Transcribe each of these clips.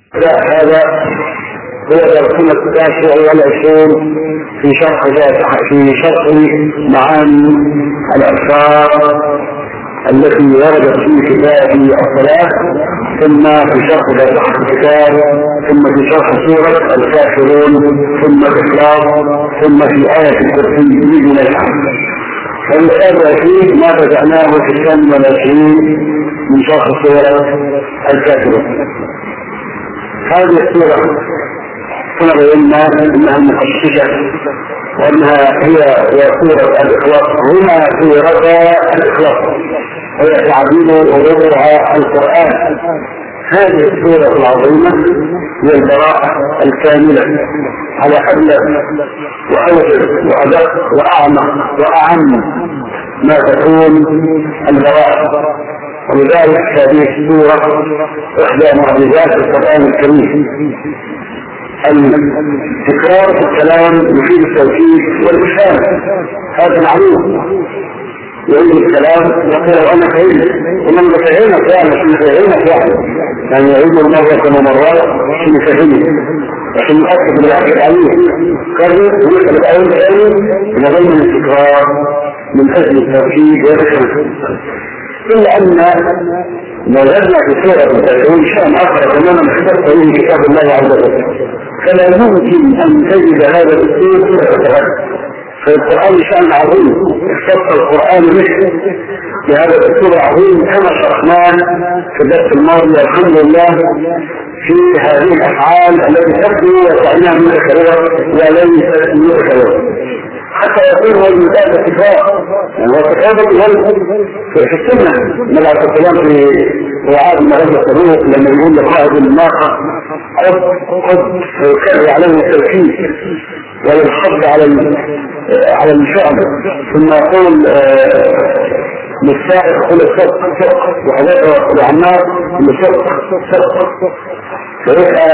هذا هو درسنا التاسع والعشرون في شرح في شرح معاني الأسرار التي وردت في كتاب الصلاة ثم في شرح فاتحة الكتاب ثم في شرح سورة الكافرون ثم الإخلاص ثم في آية الكرسي بإذن الله فالآن فيه ما بدأناه في الثامن والعشرين من شرح سورة الكافرون هذه السورة كما بينا انها مخششة وانها هي سورة الاخلاص هنا في رضا الاخلاص وهي تعبير وضوءها القرآن هذه السورة العظيمة هي البراءة الكاملة على أبلغ وأوجه وأدق وأعمق وأعم ما تكون البراءة ولذلك هذه السورة إحدى معجزات القرآن الكريم التكرار في الكلام يفيد التوكيد والإشارة هذا معروف يعيد الكلام يقول انا فهمت ومن بفهمك يعني عشان يفهمك يعني يعني يعيد مرة مرات عشان يفهمك عشان يؤكد بالعقل عليه كرر ويسأل الأول ثاني إلى ضمن التكرار من أجل التوكيد والإشارة إلا أن وجدنا في سورة المتابعين شأن آخر تماما اختص به كتاب الله عز وجل فلا يمكن أن تجد هذا الدستور سورة فالقرآن شأن عظيم اختص القرآن به بهذا الدستور العظيم كما شرحناه في الدرس الماضي الحمد لله في هذه الأفعال التي تبدو وكأنها متكررة وليست متكررة حتى يكون هو المثال الكفاء يعني هو الكفاء في السنة النبي عليه السلام في وعاد مرض الصدوق لما يقول لقائد الناقة خذ خذ فيكرر عليه التوحيد وينحط على على الشعب ثم يقول للسائق قل الصدق صدق وعمار للصدق صدق فيبقى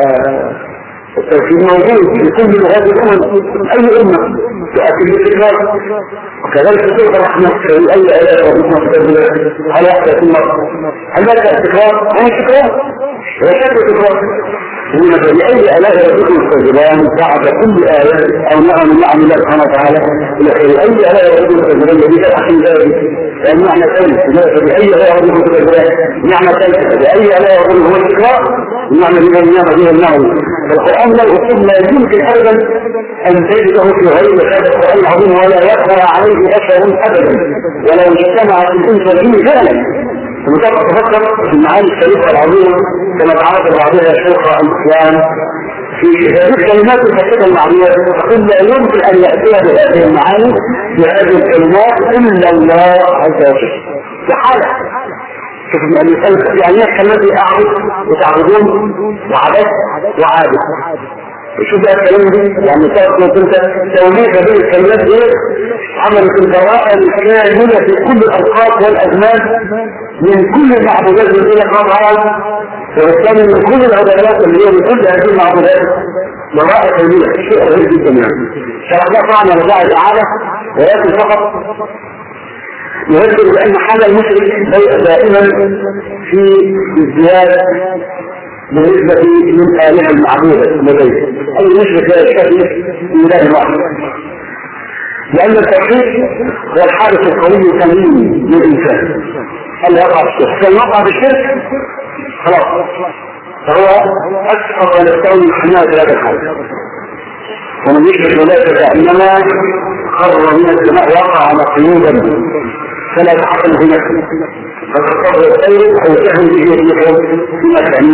التوحيد موجود في كل لغات الامم اي امه تؤكد بالتكرار وكذلك سوره الرحمه في اي ايه ربنا هل يحدث المرء هل ذلك التكرار؟ هو التكرار هو شكل التكرار إنما بأي آلاء ربكم تستجبان بعد كل آية أو نعم من نعم الله سبحانه وتعالى إلى خير أي آلاء ربكم تستجبان الذي تحكي ذلك لأن معنى ثالث فبأي آلاء ربكم تستجبان معنى ثالث بأي آلاء ربكم هو الإقراء معنى بها النعمة بها النعمة القرآن لا الأصول لا يمكن أبدا أن تجده في غير هذا القرآن العظيم ولا يقرأ عليه بشر أبدا ولو اجتمعت الإنس به فعلا ومتابعة تفكر في المعاني الشريفة العظيمة كما تعرض بعضها شيخ الإسلام في هذه الكلمات الحقيقة المعنية تقول لا يمكن أن يأتي بهذه المعاني بهذه الكلمات إلا الله عز وجل في حالة شوف الإنسان يعني الذي أعبد وتعبدون وعبد وعابد شوف بقى الكلام دي يعني تعرف انت توليد هذه الكلمات دي عملت البراءة الكاملة في كل الأوقات والأزمان من كل المعبودات التي قطعا وبالتالي من كل العبادات اللي هي من كل هذه المعبودات براءة كاملة شيء غريب جدا يعني شرحنا طبعا الله تعالى ولكن فقط يذكر بأن حال المشرك دائما في ازدياد بالنسبة للآلهة المعبودة لديه أي مشرك لا يشترك إله واحد لأن التوحيد هو الحارس القوي الثمين للإنسان هل يقع الشرك كان يقع بالشرك خلاص فهو أكثر من الكون حماية هذا الحال ومن يشرك بالله إنما خر من السماء وقع مقيودا فلا تحصل في نفسه فتصور الخير او تهل به اليقظ في مكان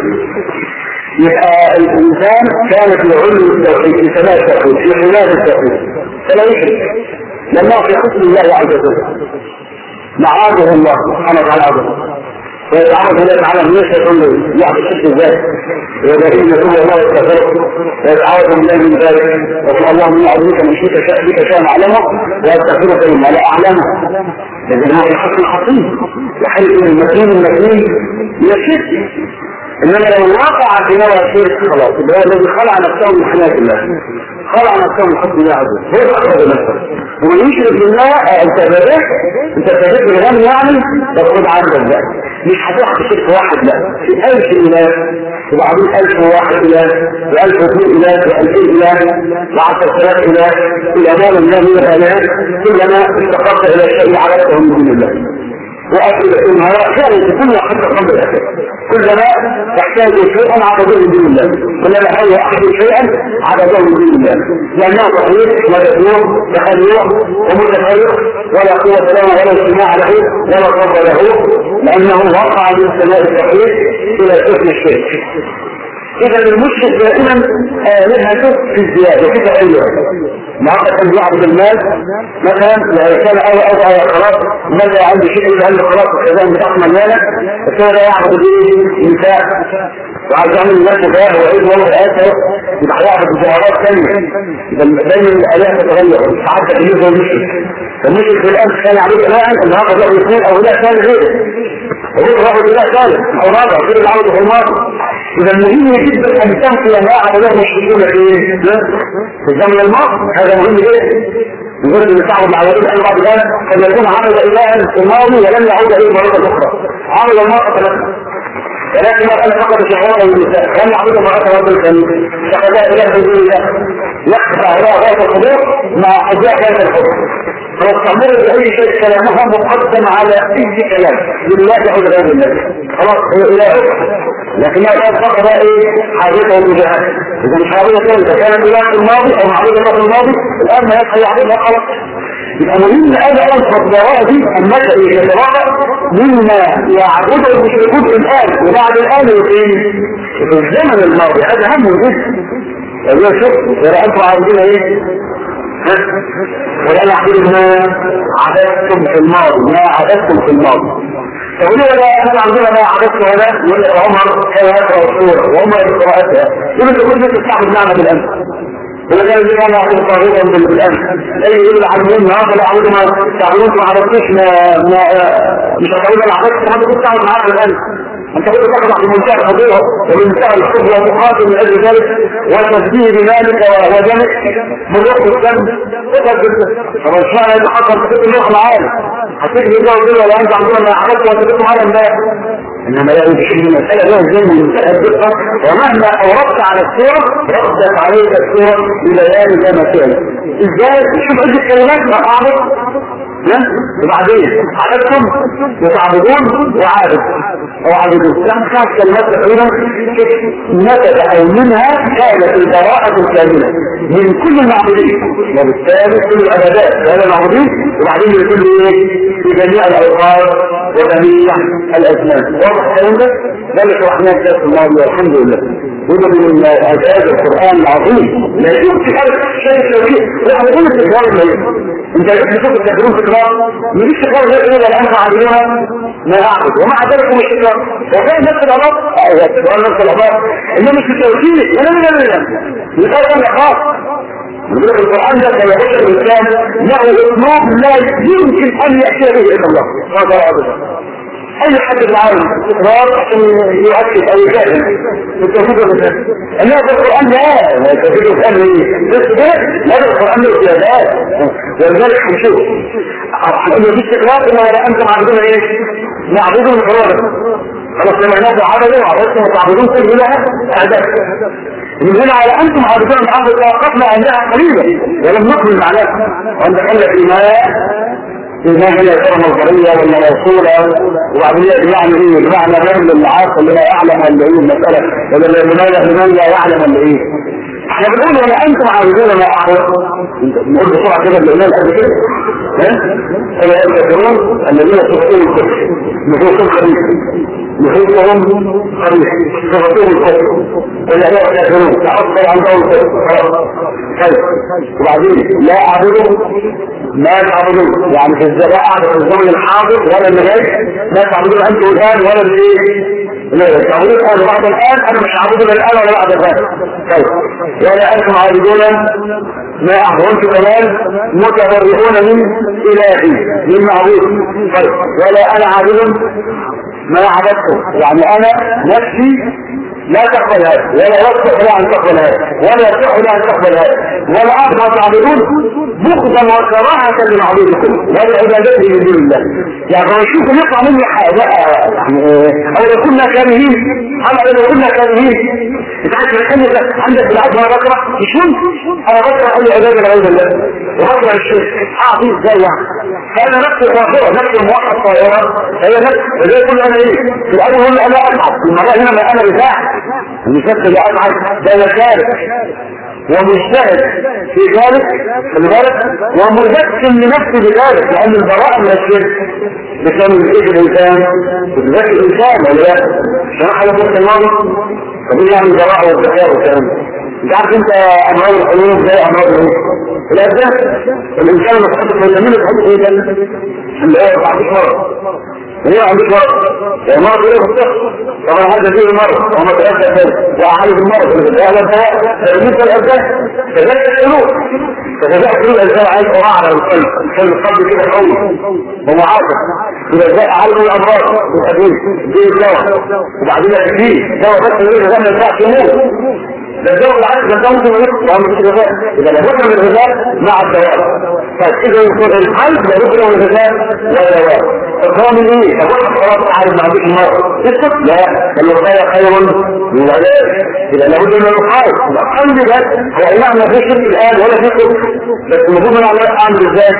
يبقى الانسان كان في علم التوحيد في سماء التوحيد في خلاف التوحيد فلا يشرك لما في حكم الله عز وجل معاذه الله سبحانه وتعالى ويتعرض الله تعالى من يشهد انه يعطي الشرك الذات ويدعين كل الله يستغفره ويتعرض بالله من ذلك وقال اللهم يعظمك من شئت شاء بك شاء اعلمه ويستغفرك مما لا اعلمه لكن هذا حق خطير يحل المكين المكين من الشرك انما لو وقع في نوع الشرك خلاص يبقى هو الذي خلع نفسه من حمايه الله خلع نفسه من حكم الله عز وجل هو اخرج نفسه ومن يشرك بالله انت بارك انت بارك بالغني يعني تاخذ عنك ذلك مش هتروح في شرك واحد لا في ألف إله وبعدين ألف وواحد إله وألف واثنين إله وألفين إله وعشر آلاف إله إلى ما لم يكن إله كلما استقرت إلى شيء عرفته من دون الله وأسئلة كانت الدنيا حتى قبل الأخير كلما تحتاج شيئا عبدوه من دون الله كلما حاول أحد شيئا عبدوه من دون الله لأنه تحويل وتدور تخليع ومتفرق ولا قوة له ولا اجتماع له ولا قرب له لأنه وقع من سماء التحويل إلى حكم الشرك إذا المشرك دائما آلهته في الزيادة في تغير النهارده كان بيعبد المال مثلا لو كان أو أو أو خلاص ماذا عنده شيء يقول عنده خلاص الخزان بتاعه مليانة فكان يعبد ايه نساء وعايز يعمل الناس مباح وعيد والله آخر يبقى هيعبد بجوهرات ثانية يبقى دايما الآلهة تتغير ساعات تغيير زي المشرك المشرك في الأمس كان يعبد إلها النهارده بقى اثنين أو إله ثاني غيره وغير واحد إله ثالث أو رابع غير اللي عبده في الماضي إذا مهم جدا أن تنقل ما عبدوه المشركون في في الزمن الماضي هذا مهم جدا يقول ان تعبد العبادين قال بعد ذلك قد يكون عبد الها في الماضي ولم يعود اليه مره اخرى عبد المرأة ثلاثة ولكن ما كان فقط شهوات النساء لم يعبد المرأة رب الكريم فقد اله من دون الله يخفى هو غاية الحضور مع اجزاء هذا الحضور ويستمر بأي شيء كلامها مقدم على أي كلام لله يعود غير الله خلاص هو إله لكن ما كان فقط ايه حاجته وجهات إذا مش حاجته انت كان الإله في الماضي أو معبود الله في الماضي الآن ما يبقى يعبدها خلاص يبقى مهم أنا أنصف دي أنك يتراجع مما يعبده المشركون الآن وبعد الآن وفين في الزمن الماضي هذا هم جدا يقول شوف يرى أنتم عارفين ايه ولا يعبد ما عبدتم في الماضي ما عبدتم في الماضي فقولوا لا انا عندنا ما عبدت هذا يقول عمر كان يقرا السوره وعمر قراءتها يقول انت كنت تستعبد معنا بالامس ولا كان زي ما يعبد طاغوتا بالامس اي يقول العالمين هذا لا عبد ما تعبدون ما عبدتوش ما ما مش هتعبد ما عبدتش ما كنت تعبد معنا بالامس انت كنت تخضع بمنتهى الحضور وبمنتهى الحب والمقاتل من اجل ذلك وتسبيه بمالك ودمك من وقت الذنب طب مش معنى اللي حصل في كل يوم العالم هتيجي يجوا يقولوا ولا انت عندنا ما عملت وتبقوا على امبارح انما لا يمكن المسألة لها زي من منتهى الدقة ومهما اوردت على الصورة ردت عليك الصورة ببيان زي ما كان ازاي شوف عدة كلمات ما اعرف وبعدين عددكم وتعبدون وعابد او عابدون يعني خمس كلمات تقريبا نتج او منها كانت البراءة الكاملة من كل المعبودين وبالتالي كل العبادات هذا المعبودين وبعدين لكل ايه في جميع الاوقات وجميع الازمان واضح الكلام ده ده اللي شرحناه في درس الماضي والحمد لله وده من اعجاز القران العظيم لا يمكن شيء شيء لا بقول التكرار انت بتشوف التكرار تكرار مفيش تكرار غير ايه لان عارفينها ما اعبد ومع ذلك هو تكرار وكان نفس العلاقه ايوه تكرار نفس العلاقه انما مش التوكيد لا لا لا لا يقال انا خاص يقول القرآن ده كما يقول الإنسان له أسلوب لا يمكن أن يأتي به إلا الله هذا أبدا اي حد في العالم استقرار عشان يؤكد او يجاهد التوحيد والاسلام انما في القران لا التوحيد والاسلام ايه بس ده هذا القران له زيادات ولذلك هنشوف هنقول في استقرار انه لا انتم عابدون ايه معبودون الحراره خلاص لما هناك عبدوا وعبدتم وتعبدون كل لها اعداد من هنا على انتم عابدون الارض توقفنا عندها قليلا ولم نكمل معناها وان دخلنا في ما إذا هي كرم القرية ولا موصولة وعملية بمعنى إيه؟ بمعنى الرجل اللي عارف اللي لا يعلم ولا إيه المسألة ولا لماذا لمن لا يعلم ولا إيه؟ احنا بنقول ولا أنتم عارفون ما أعرف نقول بسرعة كده اللي قلنا قبل كده ها؟ فلا يذكرون الذين تفكرون الكفر نفوسهم خبيث نفوسهم خبيث صفتهم الكفر ولا لا يذكرون تحصل عندهم الكفر طيب وبعدين لا أعبدوا ما تعبدون يعني في الزراعة في الزمن الحاضر ولا اللي جاي ما تعبدون انتم الان ولا اللي لا تعبدون الان بعد الان انا مش عابدون الان ولا بعد الان طيب ولا انتم عابدون ما اعبدون كمان متبرئون من الهي من معبود طيب ولا انا عابد ما عبدته يعني انا نفسي لا تقبل هذا ولا يصلح لها ان تقبل هذا ولا يصح لها ان تقبل هذا ولا اخر تعبدون بغضا وكراهه لمعبودكم ولعبادته من دون الله يعني لو نشوف نطلع مني حاجه يعني او لو كنا كارهين اما لو كنا كارهين انت عارف الحين عندك بالعكس انا بكره مش ممكن انا بكره اي عباده لغير الله وبكره الشرك اعطيه ازاي يعني فانا نفسي ظاهره نفسي موحد طائره هي نفس زي كل انا ايه في الاول انا اتعب المره هنا ما انا بتاع المشكل اللي اتعب ده مكارث ومجتهد في ذلك خلي بالك ومذكر لنفسه بذلك لان البراءه من الشرك بكم الايه الانسان بذكر الانسان ولا لا شرح لك في الماضي طب يعني البراءه والذكاء والكلام انت عارف انت امراض القلوب زي امراض الابدان الانسان لما تحط في اليمين تحط في اللي هو بعد مرض هي عندك مرض يعني مرض ايه بالضبط طبعا هذا فيه مرض وما تأثر ذلك وعالج المرض هذا الدواء بالنسبه للابدان كذلك القلوب فكذلك القلوب الانسان عايز قراء على القلب عشان القلب كده قوي ومعاطف اذا جاء عالج الامراض والحديث دي الدواء وبعدين فيه دواء بس يقول ده ما ينفعش يموت ده الدواء العكس ده ممكن يموت وهم مش غذاء اذا لابد من الغذاء مع الدواء طيب اذا يكون القلب لابد من الغذاء والدواء الضامن ايه؟ تقول خلاص عارف ما عندك المرض اسكت لا الوقاية خير من العلاج اذا لابد من الوقاية القلب ده هو اي نعم ما فيش شرك الان ولا في شرك بس المفروض من العلاج اعمل ازاي؟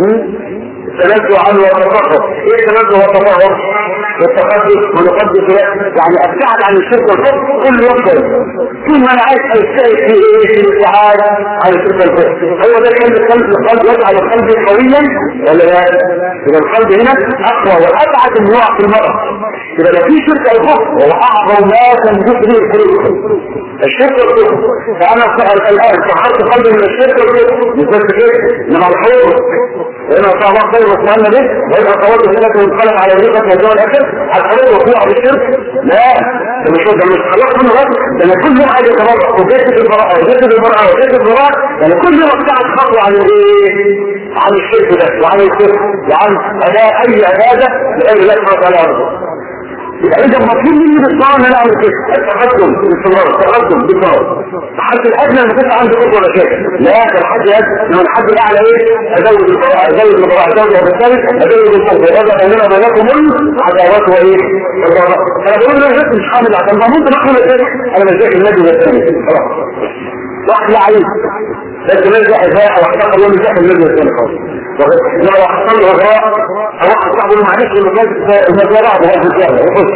التنزه عنه والتفقه ايه التنزه والتفقه والتقدس ونقدس يعني ابتعد عن الشرك والكفر كل يفضل طول ما انا عايز اجتهد في ايه في الابتعاد عن الشرك والكفر هو ده كان القلب القلب يجعل القلب قويا ولا لا يبقى القلب هنا اقوى وابعد النوع في المرض يبقى لو في شرك او كفر هو اعظم ما كان يجري القلوب الشرك والكفر فانا الان طهرت قلبي من الشرك والكفر مش بس كده انما الحوض وإن صار الله خير واطمئن به وإذا قوات السنة وانقلب على ريقة موضوع الأكل الحوض وقوع بالشرك لا ده مش ده مش خلاص منه بس ده أنا كل يوم عايز يتبرع وجسد البراءة وجسد البراءة وجسد البراءة يعني كل يوم ابتعد خطوة عن الايه؟ عن الشرك ده وعن الكفر وعن أداء أي عبادة لأي الله سبحانه وتعالى أرضه يبقى اذا مطلوب مني بالصلاه ان انا اعمل كده التقدم باستمرار التقدم بالصلاه الحد الادنى ما كنت عندي خطوه ولا شيء لا ده الحد الادنى انما الحد الاعلى ايه ازود القراءه ازود القراءه ازود الرسالة ازود الصوت وهذا بيننا وبينكم العداوات وايه الضرر انا بقول له مش حامل عشان ما ممكن اقول لك انا مش ذاكر النبي ده الثاني خلاص واحلى عليك بس نرجع إذاعة واحتقر يوم الزحف النبي الثاني خالص لو حصل له غراء او واحد صاحبه معلش المزارع بهذا الجهل يخش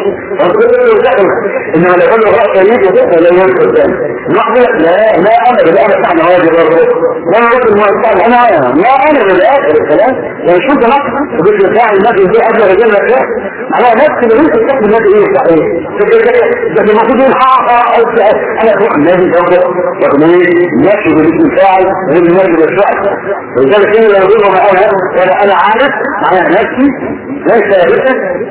انما لو كان غراء شديد يدخل لا ينسى الثاني نحن لا لا انا بالآخر بتاعنا هذه برضه لا نقول المؤسسة انا لا انا بالآخر الكلام يعني شو ده نقص وبيش بتاع النبي دي قبل رجال الأشياء على نفس اللي يمكن تحت النبي ايه صحيح ده المفروض يقول حقا انا اروح النبي ده رغم ايه ماشي بالاسم فاعل غير النبي بالفعل ولذلك هنا لو يقولوا معانا ولا انا عارف معناها نفسي ليس ثابتا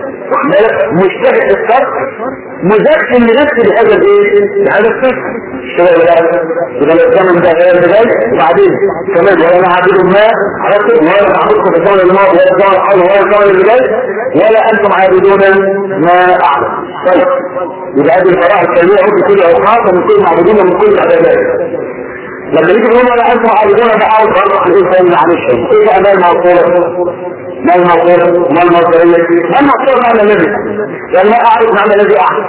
مجتهد الصرف مذكر لنفسي بهذا الايه بهذا الصرف كده ولا يبقى الزمن ده غير ذلك وبعدين كمان ولا انا عابد ما عرفت ولا عبدكم في الزمن الماضي ولا الزمن الحاضر ولا الزمن اللي جاي ولا انتم عابدون ما اعلم طيب يبقى هذه الفراغ السريعه في كل اوقات ومن كل معبودين ومن كل العبادات لما يجي يقول ولا انتم عابدون ما اعلم فالله الانسان معلش كيف امال موصوله ما الموصول ما الموصولية ما الموصول معنى الذي يعني ما اعرف معنى الذي اعرف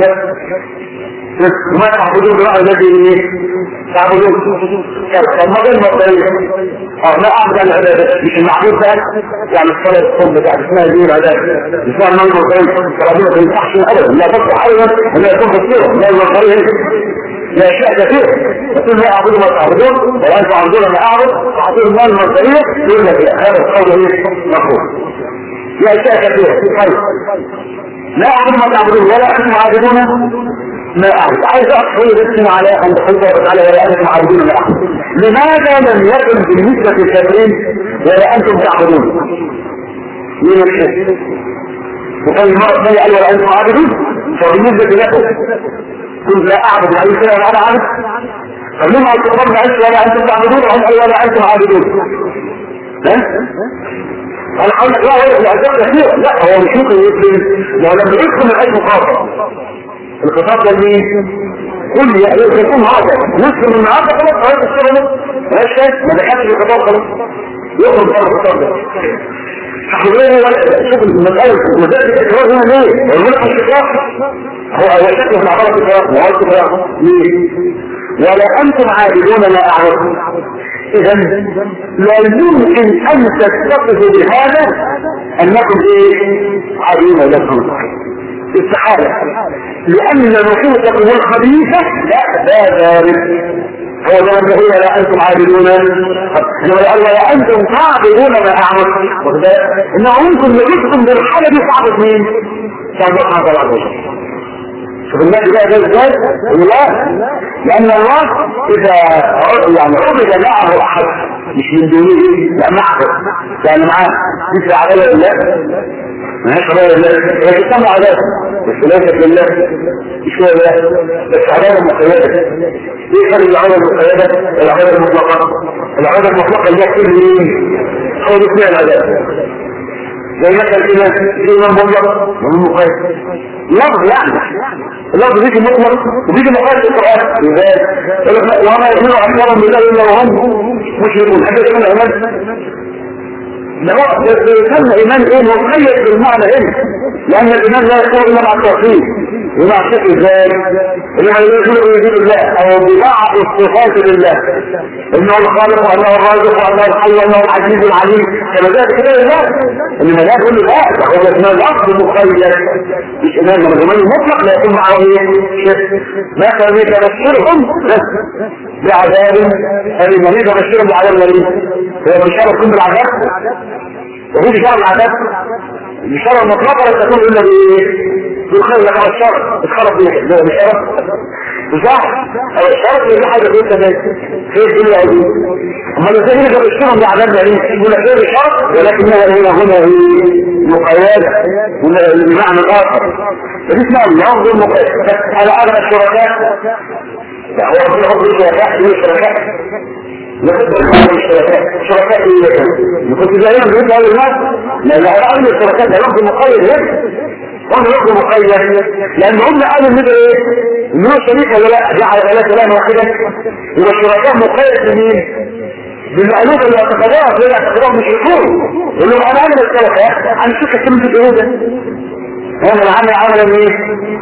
ما تعبدون بمعنى الذي تعبدون طب ما غير موصولية اه لا اعبد عن العبادة مش المعبود ده يعني الصلاة الصوم بتاعت اسمها دي العبادة اسمها ما الموصولية الصلاة ما تنفعش ابدا لا تصلح ابدا ولا يكون بصيرة ما الموصولية لا اشياء كثيرة يقول لا اعبدوا ما تعبدون ولا انتم عبدون ما اعبد تعطيه المال المصدرية يقول لك هذا القول ايه مفهوم لا اشياء كثيرة طيب لا اعبدوا ما تعبدون ولا انتم عابدون ما اعبد عايز اقصد الاسم على ان تحب على ولا انتم عابدون ما اعبد لماذا لم يكن بالنسبة للكافرين ولا انتم تعبدون من الشيء وكان المرة الثانية قال ولا انتم عابدون فبالنسبة لكم كنت لا اعبد يعني كده ولا انا عابد طب ليه ما الكفار ما قالش ولا انتم تعبدون وهم قالوا ولا انتم عابدون ها انا هقول لك لا هو الاسباب كثيره لا هو مش ممكن يسلم لو لم يدخل من اي مخاطره الخطاب ده مين؟ كل يكون هذا نصف من النهارده خلاص خلاص الشغل ماشي ما دخلش في الخطاب خلاص يخرج بره الخطاب ده حضرتك شوف المسألة مسألة الإكراه هنا ليه؟ الملك الشقاق هو هو شكله من عبارة الإكراه ما هو الإكراه ليه؟ ولا أنتم عابدون ما أعرف إذا لا يمكن أن تتصفوا بهذا أنكم إيه؟ عابدون لكم استحالة لأن نفوسكم الخبيثة لا لا ذلك هو ده اللي هو لا انتم عابدون انما ولا انتم تعبدون ما اعمل انه انتم لبثتم بالحاله دي صعبه مين؟ صعبه سبحانه وتعالى شوف النبي بقى ده ازاي؟ لا لان الله اذا يعني عبد معه احد مش من دونه لا معه يعني معاه مثل عباده الله ماشي عباده الله هي تسمى عباده بس ليست لله مش هو الله بس عباده مقيده ايه فرق العباده المقيده؟ العباده المطلقه العباده المطلقه اللي هي كل مين؟ هو ده اسمها العباده زي مثلا الإمام الإمام مطلق ومقيد لفظ يعني اللفظ بيجي مطلق وبيجي مقيد في القرآن لذلك وما يؤمنوا أكثرهم بالله إلا وهم مشركون حتى يكون إيمان ده هو يسمى إيمان إيه مقيد بالمعنى هنا لأن الإيمان لا يكون إلا مع التوحيد ومع الشرك ازاي؟ إنما يقول ويجيب الله أو بمع الصفات لله إنه الخالق وأنه الرازق وأنه الحي وأنه العزيز العليم كما ذلك كده لا إنما لا يقول لا ده هو اسمه الأصل مقيد مش إيمان من الإيمان المطلق لا يكون معه إيه؟ شرك ما كان يتبشرهم بعذاب أليم يتبشرهم بعذاب أليم هو بشارة كل بالعذاب وفي بشارة العذاب البشارة المطلقة لا تكون إلا بالخير لك على الشر الخرب ده بشارة صح او الشرط اللي حاجه كويسه زي خير الدنيا دي اما لو كان يقدر يشتغل بعذاب يعني يقول لك ايه الشرط ولكنها هنا هنا هي مقيده بمعنى اخر فدي اسمها اللفظ المقيد بس على اغلب الشركاء لا هو ربنا يحط شركاء يقول شركاء شركاء ايه كنت زيهم بيقول هذا الناس لا لا اغلب الشركاء ده لفظ مقيد هنا وانا لفظ مقيد لان هم قالوا ان ده ايه ان هو شريك ولا لا جعل ثلاثة كلام واحدا يبقى الشركاء مقيد بمين بالمألوف اللي اعتقدوها في الاعتقادات مش يقول يقول لهم انا عامل الشركاء انا شوف كلمة اليهودة انا عامل عامل ايه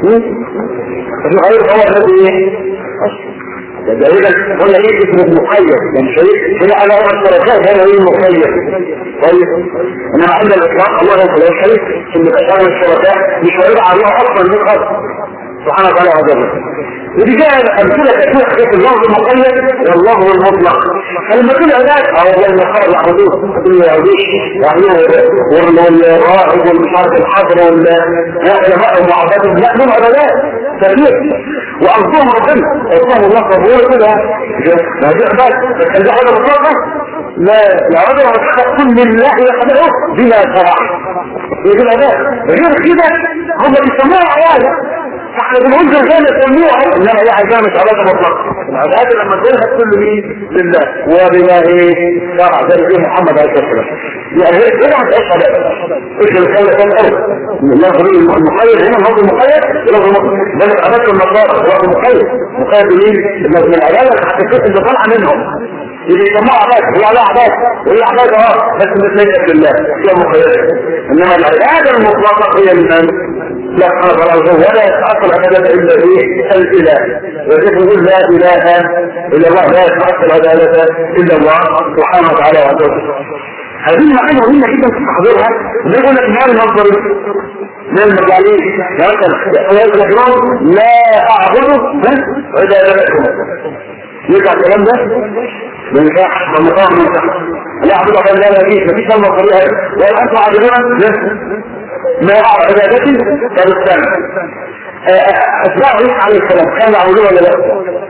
الغير هو الذي ايه ده اذا قلنا ايه اسم مقيد يعني شيء هنا على الشركاء هنا ايه مقيد طيب انما عند الاطلاق الله لا شريك ان تشارك الشركاء مش هيبقى عليها اصلا من غير سبحانه وتعالى وجل ودي جاء امثله كثيره في اللفظ المقيد واللفظ المطلق فلما تقول هناك او لما قال يعبدوه تقول له يعبدوش يعبدوه والراهب والمش عارف الحضر والعلماء ومعبدهم لا لهم عبادات كثير وارضهم ربنا ارضهم الله قبول كده ما دي عباد بس ده حاجه مطلقه لا العباد المطلقه كل لله يخبره بلا شرع يقول هذا غير كده هم بيسموها عباده فاحنا بنقول زي ما يسموها انما هي حاجه مش علاقه مطلقه العباده لما تقولها كل مين لله وبما ايه شرع ذلك ايه محمد عليه الصلاه والسلام يعني هي كده ما تبقاش عباده ايش الخير كان الارض اللفظ المقيد هنا اللفظ المقيد اللفظ المقيد ده عباده النصارى اللفظ المقيد مقيد بمين؟ اللفظ من العباده الحقيقيه اللي طالعه منهم اللي يسموها عباده هي عليها عباده وهي عباده اه بس مش ليست لله هي مقيده انما العباده المطلقه هي من لا خبر ولا يتعطل عبادة إلا إيه الإله وذلك يقول لا إله إلا الله لا يتعطل عبادة إلا الله سبحانه وتعالى وعلا هذه المعاني مهمة جدا في تحضيرها يقول لك ما المنظر من المجالين مثلا لا أعبده وإذا لبسهم يرجع الكلام ده من تحت ومقام من تحت لا أعبد أبدا لا مفيش مفيش كلمة طريقة ولا أنتم عابدون ما عبادتي فبالسلام أتباع عيسى عليه السلام كانوا يعبدون ولا لا؟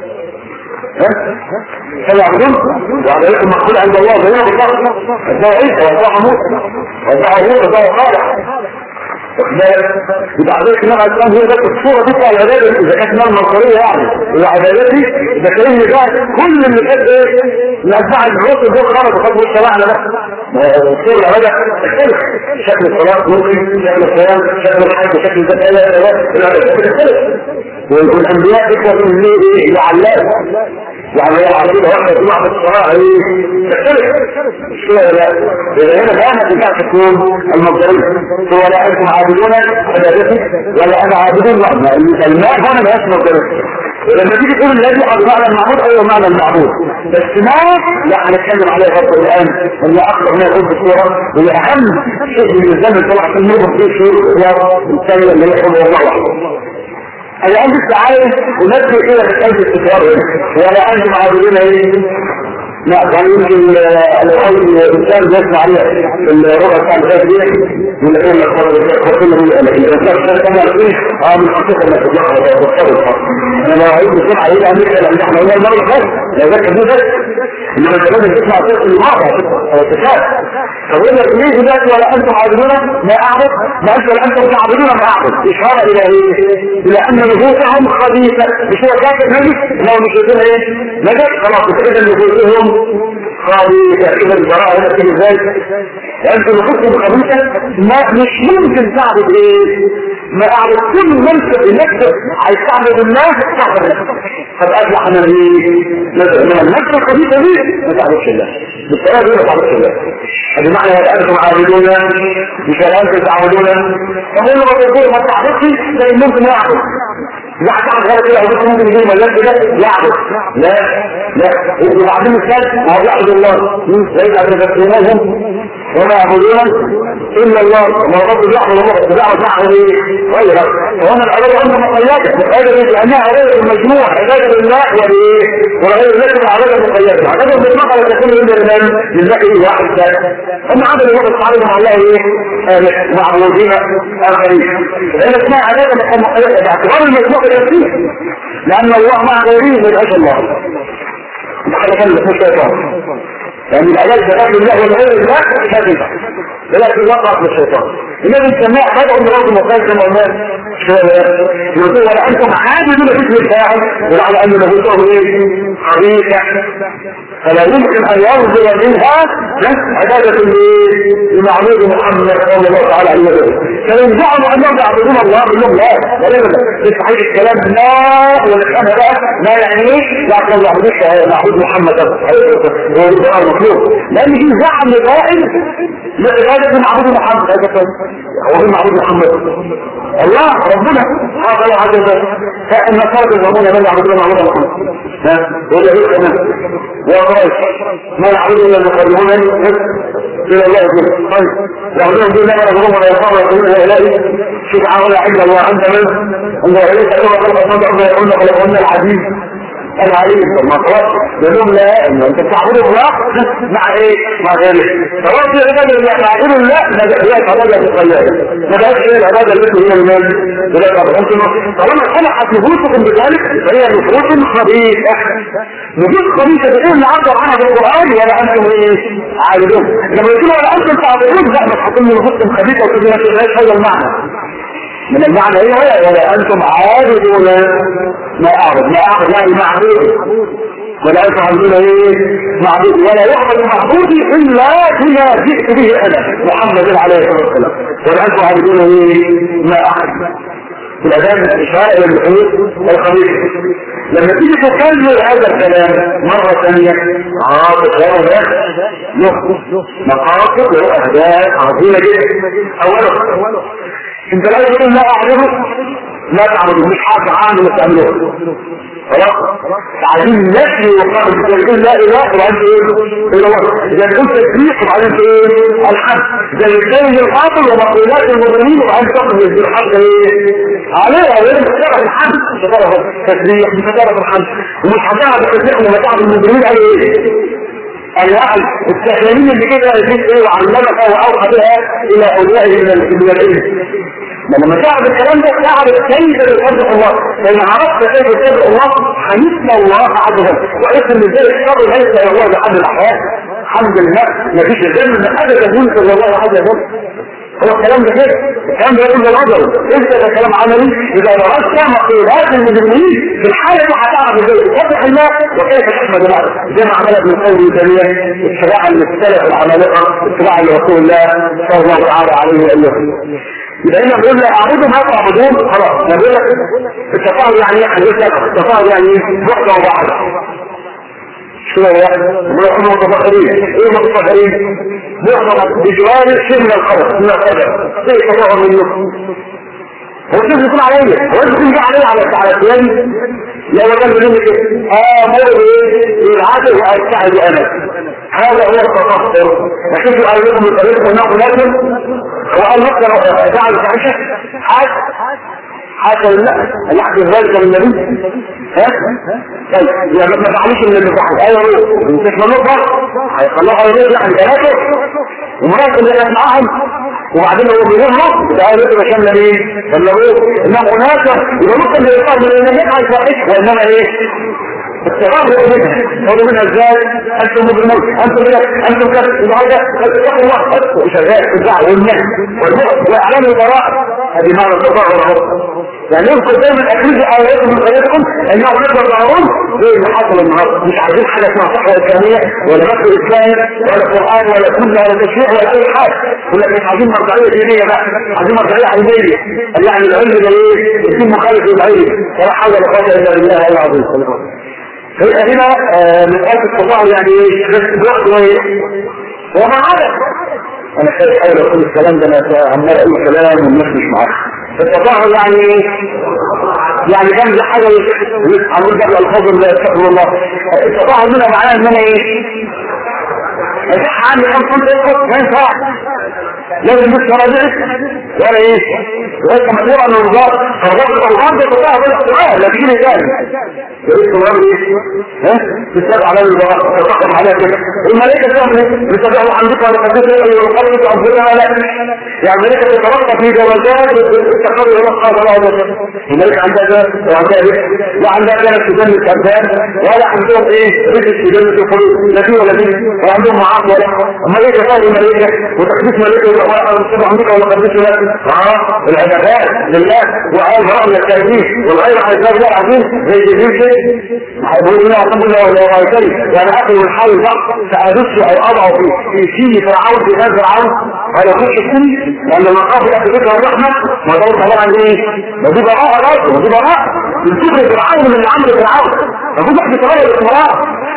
كانوا يعبدون وعليكم مقبول عند الله بينهم بالله أتباع عيسى وأتباع موسى وأتباع هود وأتباع صالح يبقى عبادة النبي عليه السلام هي ذات الصورة دي بتاع العبادة إذا كانت نار نصرية يعني وعبادتي إذا كان ده كل اللي كان إيه من أتباع الرسل دول خرجوا وخدوا الشرع على ده صور العبادة تختلف شكل الصلاة ممكن شكل الصيام شكل الحج شكل الزكاة العبادة تختلف والانبياء اخوة من ايه لعلات يعني هي عقيدة واحدة في بعض الصراع ايه تختلف مش كده لا اذا هنا بقى ما تنفعش تكون المصدرية هو لا انتم عابدون عبادتي ولا انا عابدون لا الماء هنا ما هيش مصدرية لما تيجي تقول الذي قد معنى المعبود ايوه معنى المعبود بس ما لا هنتكلم عليه رب الان ان اكثر ما يقول بالصوره هي اهم شيء من الزمن طلع في النور في شيء هو الثانيه اللي هي حب الله انا عندي عايز ونبدو الى مسألة التكرار ولا انتم عابدون ايه لا كان يمكن الاول الانسان بيسمع عليه في الربع ساعه اللي فاتت دي من الاول الانسان كان يعرفين اه من حقيقه انك تتلخبط انا لو عايز بسرعه يبقى عندك لان احنا قلنا المره اللي فاتت لو ذاك دي بس انما انت لازم تسمع صوت المعرض تشاف فبقول لك ليه دلوقتي ولا انتم عابدون ما اعبد ما انت ولا انتم تعبدون ما اعبد اشاره الى ايه؟ الى ان نفوسهم خبيثه مش هو كافر نجس لو مش يقول ايه؟ نجس خلاص كده نفوسهم خبيثة إذا البراءة هنا في ذلك لأنت نفوسهم خبيثة ما مش ممكن تعبد إيه ما أعبد كل منصب نفسه عايز تعبد الله تعبد طب أفلح من إيه من النفس الخبيثة دي ما تعبدش الله بالطريقة دي ما تعبدش الله هذا معنى هل أنتم عابدون مش هل أنتم تعبدون فهو ما تقول ما تعبدش لأن ممكن يعبد لا تعبد غير كده وبس ممكن يجي مجال كده يعبد لا لا وبعدين الثالث هو يعبد الله ليس يتفكرونهم وما يعبدون الا الله ما رب يعبد الله يعبد معه ايه غيره وهنا العباده عندهم مقيده مقيده لانها عباده المجموع عباده لله والايه وغير ذلك العباده المقيده العباده المطلقه لا تكون الا لمن لله واحد ذلك اما عبد الله تعالى مع الله ايه معبودين اخرين لان اسمها عباده مقيده باعتبار المجموع اليسير لان الله مع غيره ما يبقاش الله ده حاجه ثانيه مش شيطان يعني العلاج بغير الله والغير الله كذبة ولكن وقع في الشيطان لماذا نسميه عبادة أم رب المقال كما قلنا يقول ولا أنتم عابدون باسم الفاعل ولعل أن نبوته إيه خبيثة فلا يمكن أن يرضي منها عبادة لمعبود محمد صلى الله تعالى عليه وسلم فإن زعموا أنهم يعبدون الله منهم لا ولا في صحيح الكلام لا والإسلام بقى ما يعني لكن الله يعبدوش معبود محمد هو المخلوق لأن في زعم قائل لعبادة معبود محمد هذا هو معبود محمد الله ربنا هذا الله عز وجل فإن صارت الزمون من يعبدون معبود محمد ها ولا هيك كمان وقريش ما يعبدون إلا المقربون إلى الله طيب يعبدون دون الله يعبدون ولا يقام يقولون يا إلهي شفعة ولا عند الله عند من عند إليك أيها الله أصلا عند يقولون خلقنا الحديث العليم ما خلاص يقولون لا انت تعبد الله مع ايه مع غيره خلاص يا عباد الله تعبد الله ما بقاش عباده مقيده ما بقاش ايه العباده التي هي المال ولا انتم طالما خلقت نفوسكم بذلك فهي نفوس خبيثه نفوس خبيثه بايه اللي عبر عنها في القران ولا انتم ايه عابدون لما يقولوا ولا انتم تعبدون لا ما تحطوا نفوسكم خبيثه وتقولوا ما تبقاش هذا المعنى من المعنى ايه ولا انتم عابدون ما اعبد ما اعبد يعني معبود ولا انتم عابدون ايه معبود ولا يعبد معبودي الا بما جئت به انا محمد عليه الصلاه والسلام ولا انتم عابدون ايه ما اعبد في الاذان الاشاره الى البحوث الخبيث لما تيجي تكلم هذا الكلام مرة ثانية عاطف هذا له مقاصد واهداف عظيمة جدا اولا انت لا تقول لا اعبده لا تعبده مش حاجة عامل تعمله خلاص عايزين نفي وقابل تقول لا اله الا انت ايه الا الله اذا كنت تسبيح وبعدين ايه الحد زي الثاني الحاصل ومقولات المؤمنين وبعدين تقبل الحد ايه عليها غير مش الحد مش هتعرف تسبيح مش هتعرف الحد ومش هتعرف التسبيح لما تعرف المؤمنين قالوا ايه الوعي التحليلين اللي كده يجيب ايه وعلمك واوحى بها الى اوليائه من العلم لما تعرف الكلام ده تعرف كيف يصدق الله لان عرفت كيف يصدق الله هنسمى الله عز وجل واسم من ذلك الشر ليس الى الله بحد الاحياء الحمد لله ما فيش ذنب ابدا ينكر الله عز وجل هو الكلام ده كده الكلام ده يقول نظره انت ده كلام عملي اذا درست مقولات المجرمين في الحاله دي هتعرف ازاي تفتح الله وكيف تحمد الله زي ما عملت من قول الجميع اتباع المختلف العمالقه اتباع لرسول الله صلى الله تعالى عليه واله يبقى هنا بيقول لك اعبدوا ما تعبدون خلاص ما بيقول لك التفاعل يعني ايه هنقول لك التفاعل يعني ايه وحده وبعض شو هو؟ نحن متفخرين ايه متفخرين؟ نحن بجوار شيء من القدر من القدر ايه تفاعل منه هو كيف يكون عليا هو كيف يكون عليا على على الثاني لا هو كان بيقول لك اه مر بايه العادة واستعد انا هذا هو التطهر وشوفوا قال لكم بطريقه انه لازم هو قال نقدر فعل فاحشه حاجه حاجه لا يحدث ذلك من النبي ها طيب يعني ما تعملش من اللي فعل ايوه مش منوط هيخلوها يريد يعني ثلاثه ومرات اللي كانت معاهم وبعدين هو بيقول له ده قال له كان ايه ولا هو انه هناك يبقى ممكن يقال من النبي عايز فاحشه وانما ايه التغابر منها قالوا منها ازاي انتم مجرمون انتم كده انتم كده النهارده اتقوا الله اتقوا شغال في الدعوه والنهي والبعد واعلام البراء هذه معنى التظاهر اهو يعني يذكر دايما اكيد ايات من قريتكم انه نقدر نعرض زي اللي حصل النهارده مش عايزين حاجه اسمها صحوه اسلاميه ولا مكر اسلامي ولا قران ولا سنه ولا تشريع ولا اي حاجه ولا مش عايزين مرجعيه دينيه بقى عايزين مرجعيه علميه يعني العلم ده ايه يكون مخالف للعلم ولا حول ولا قوه الا بالله العظيم هي هنا من قلب التظاهر يعني بس الوقت وما عدا انا خايف حاول اقول الكلام ده انا عمال اقول كلام والناس مش معاك التظاهر يعني يعني جنب حاجه عمال بقى الفاظ الله استغفر الله التظاهر هنا معناه ان انا ايه الصحة عندي كم كنت يدخل ما ينفع لازم مش مراجعك ولا ايه وانت مسؤول عن الوزارة فالوزارة الوزارة ده تطلع بس السؤال لا تجيني تاني يقول الوزارة ايه ها تستطيع على الوزارة تتقم عليها كده الملائكة تعمل ايه بتتبعوا عندك ولا قدسة ايه وقالوا تعبدنا ولا يعني الملائكة تترقى في جوازات التقرر الى الله تعالى الملائكة عندها ده وعندها ايه لا عندها كانت في جنة كذاب ولا عندهم ايه رزق في جنة الخلود لا في ولا في وعندهم معاصي ولا اما ايه تفاهم الملائكة وتقديس ملائكة ولا مصطفى عندك ولا قدس ولا اه العبادات لله وعايز رأي التأديب والغير على الإسلام الله عظيم زي جديد كده هيقول لنا الحمد لله ولا غيري يعني أكل والحال ده فأدس أو أضعه في في سين فرعون في غير فرعون على كل السن لأن لما خاف يأتي ذكر الرحمة ما ده طبعا ايه ما دي براءة برضه ما دي براءة من كفر فرعون من عمر فرعون فكل واحد يتغير الإسراء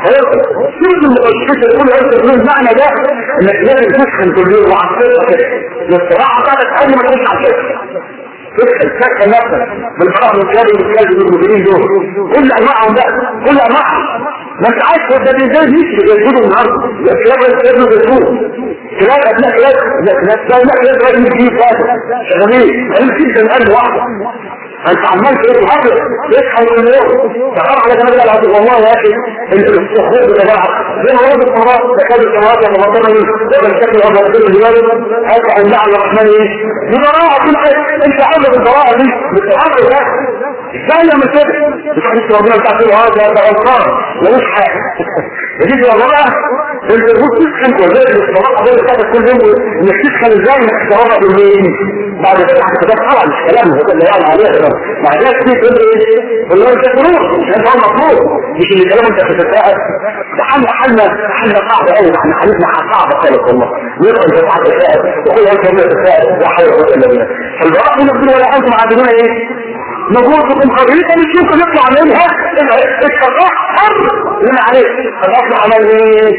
سيد المؤسسة يقول هذا المعنى ده انك لازم تسخن كل يوم وعصرها كده الاستراحة بتاعتك قبل ما تمشي على الشركة تسخن تسخن نفسك بالفرح والكلاب والكلاب والمديرين دول كل انواعهم بقى كل انواعهم ما انت عايز ده ازاي يمشي يجيبوا النهارده الكلاب الكلاب بيجيبوه كلاب ابناء كلاب لا كلاب لا لا كلاب لازم يجيب فاتح شغالين قال جدا قلب واحده انت عمال تتحرك تصحى من النوم تقرا على جنب العبد والله يا اخي الصخور بتاعها زي ما ورد القرآن تكاد السماوات ومطرنا من دول الشكل وضع كل الجبال هذا عن دعا الرحمن ايه دي براءة كل حاجة انت عامل البراءة دي بالتحرك ده ازاي لما كده مش حديث ربنا بتاع كل هذا ده غلطان ملوش حاجة يجي يا براءة انت المفروض تسخن وزي الصلاة دول بتاعتك كل يوم انك تسخن ازاي انك تتوضا بالليل بعد فتح كتاب طبعا مش كلام هو اللي يعني عليه مع ذلك في تقول ايه والله انت فروض مش انت هو مفروض مش اللي كلام انت بتتساءل ده حل حلنا حلنا صعب قوي احنا حلتنا صعبة خالص والله ندخل في بعض التساءل وكل انت من التساءل لا حول ولا قوه الا بالله فالبراء من الدين ولا انتم عابدون ايه نبوتكم خبيثة مش يمكن يطلع منها الشراح حر من عليه الأصل عمل ايه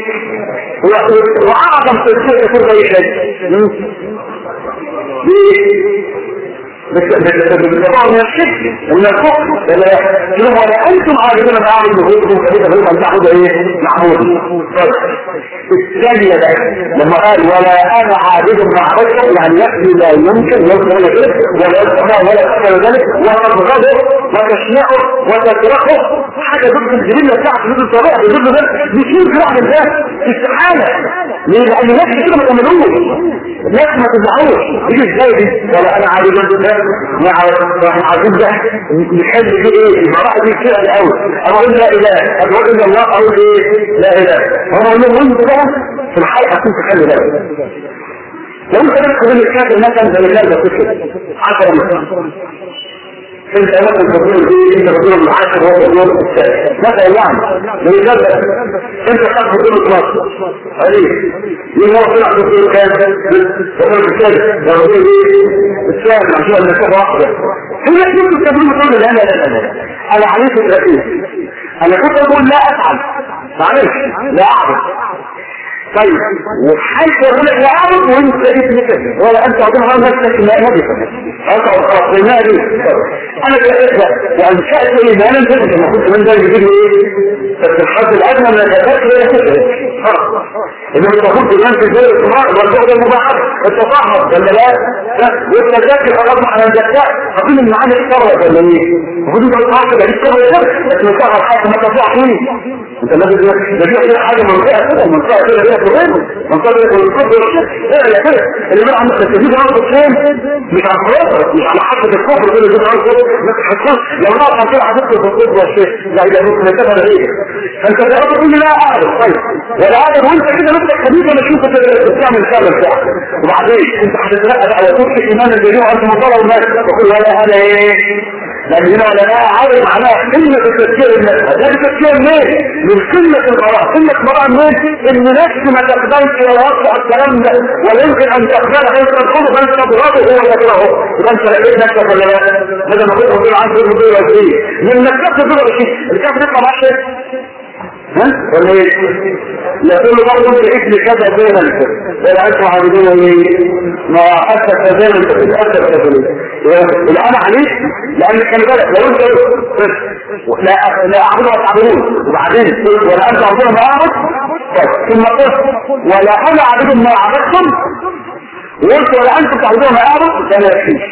وأعظم تسير في أي شيء بالطبع من الشرك من الكفر ولا ولا انتم عارفون ما اعلم بغيركم كيف غير ان تعبد ايه معبود الثانية لما قال ولا انا عابد معبودكم يعني يكفي لا يمكن يمكن ولا شرك ولا يستطيع ولا يستطيع ذلك وتبغضه وتشنعه وتكرهه حاجة ضد الجبلة بتاعت ضد الطبيعة ضد ده مش يمكن اعمل ده استحالة ليه لان الناس كده ما تعملوش الناس ما تزعلوش يجي ازاي دي ولا انا عابد ده مع عظيم ده نحل فيه ايه المراحل دي كتير الاول اقول لا اله اقول الا الله اقول ايه لا اله هم اقول لهم وانت بقى في الحلقه كنت تخلي بالك لو انت بس قبل الكافر مثلا زي الكافر ده كده 10 مثلا انت مثلا تقول ايه انت تقول العاشر وهو تقول الثاني مثلا يعني لماذا انت خدت تقول 12 عليك مين هو طلع تقول كام تقول الثاني تقول ايه الثاني عشان المسافه واحده هي كنت تقول تقول لا لا لا لا انا عليك الرئيس انا كنت اقول لا افعل معلش لا اعرف طيب وحيث يقول لك يعرف وانت ابن كذا ولا انت عظيم نفسك ما ما بيفهم انت خلاص ما دي انا كده وانشات ايمانا انت ما كنت من ده يجيب ايه بس الحد الادنى من الاداء لا تفرق خلاص انما انت كنت الان في زي الصغار والبعد المباحث التطهر ولا لا والتزكي خلاص على الزكاة اظن ان معانا الثروه ولا ايه المفروض انت تطهر كده دي الثروه بس مطهر حاجه ما تطلع فيه انت لازم ده في حاجه منطقه كده منطقه كده فيها كورونا منطقه كده الكفر ايه يا كده اللي بقى عندك تجيب راسك فين مش على الكفر مش على حافه الكفر كده يجيب راسك ما تحسوش لو راسك عن كده هتدخل في الكفر والشيء لا يبقى ممكن تفهم ايه فانت تقدر تقول لي لا اعرف طيب ولا اعرف وانت كده نفسك خبيث انا اشوفك بتعمل الكلام بتاعك وبعدين انت هتترقب على كرسي ايمان الجريء وانت مطلع والناس تقول ولا هذا ايه لأن هنا ولا لا عارف معناها كلمة التفكير الناس ده التفكير ليه؟ من كلمة البراء كلمة براء منين؟ إن نفس ما تقبلش ويوقع الكلام ده ولا يمكن أن تقبله أنت تدخله فأنت تضغطه هو يكرهه يبقى أنت لقيت نفسك ولا لا؟ بدل ما تقول تقول عنه تقول تقول وزيه من الكفر تقول وزيه الكفر يطلع معاه شيء ها؟ ولا ايه؟ يقول برضه انت اسم كذا بين الكفر ولا انتم عابدون ايه؟ ما حتى بين الكفر حتى الكفر الآن عليك لأن خلي بالك لو انت لا لا أعبد وتعبدون وبعدين ولا أنت عبدون ما أعبد ثم قلت ولا أنا أعبد ما عبدتم وقلت ولا أنتم تعبدون ما أعبد ده لا يكفيش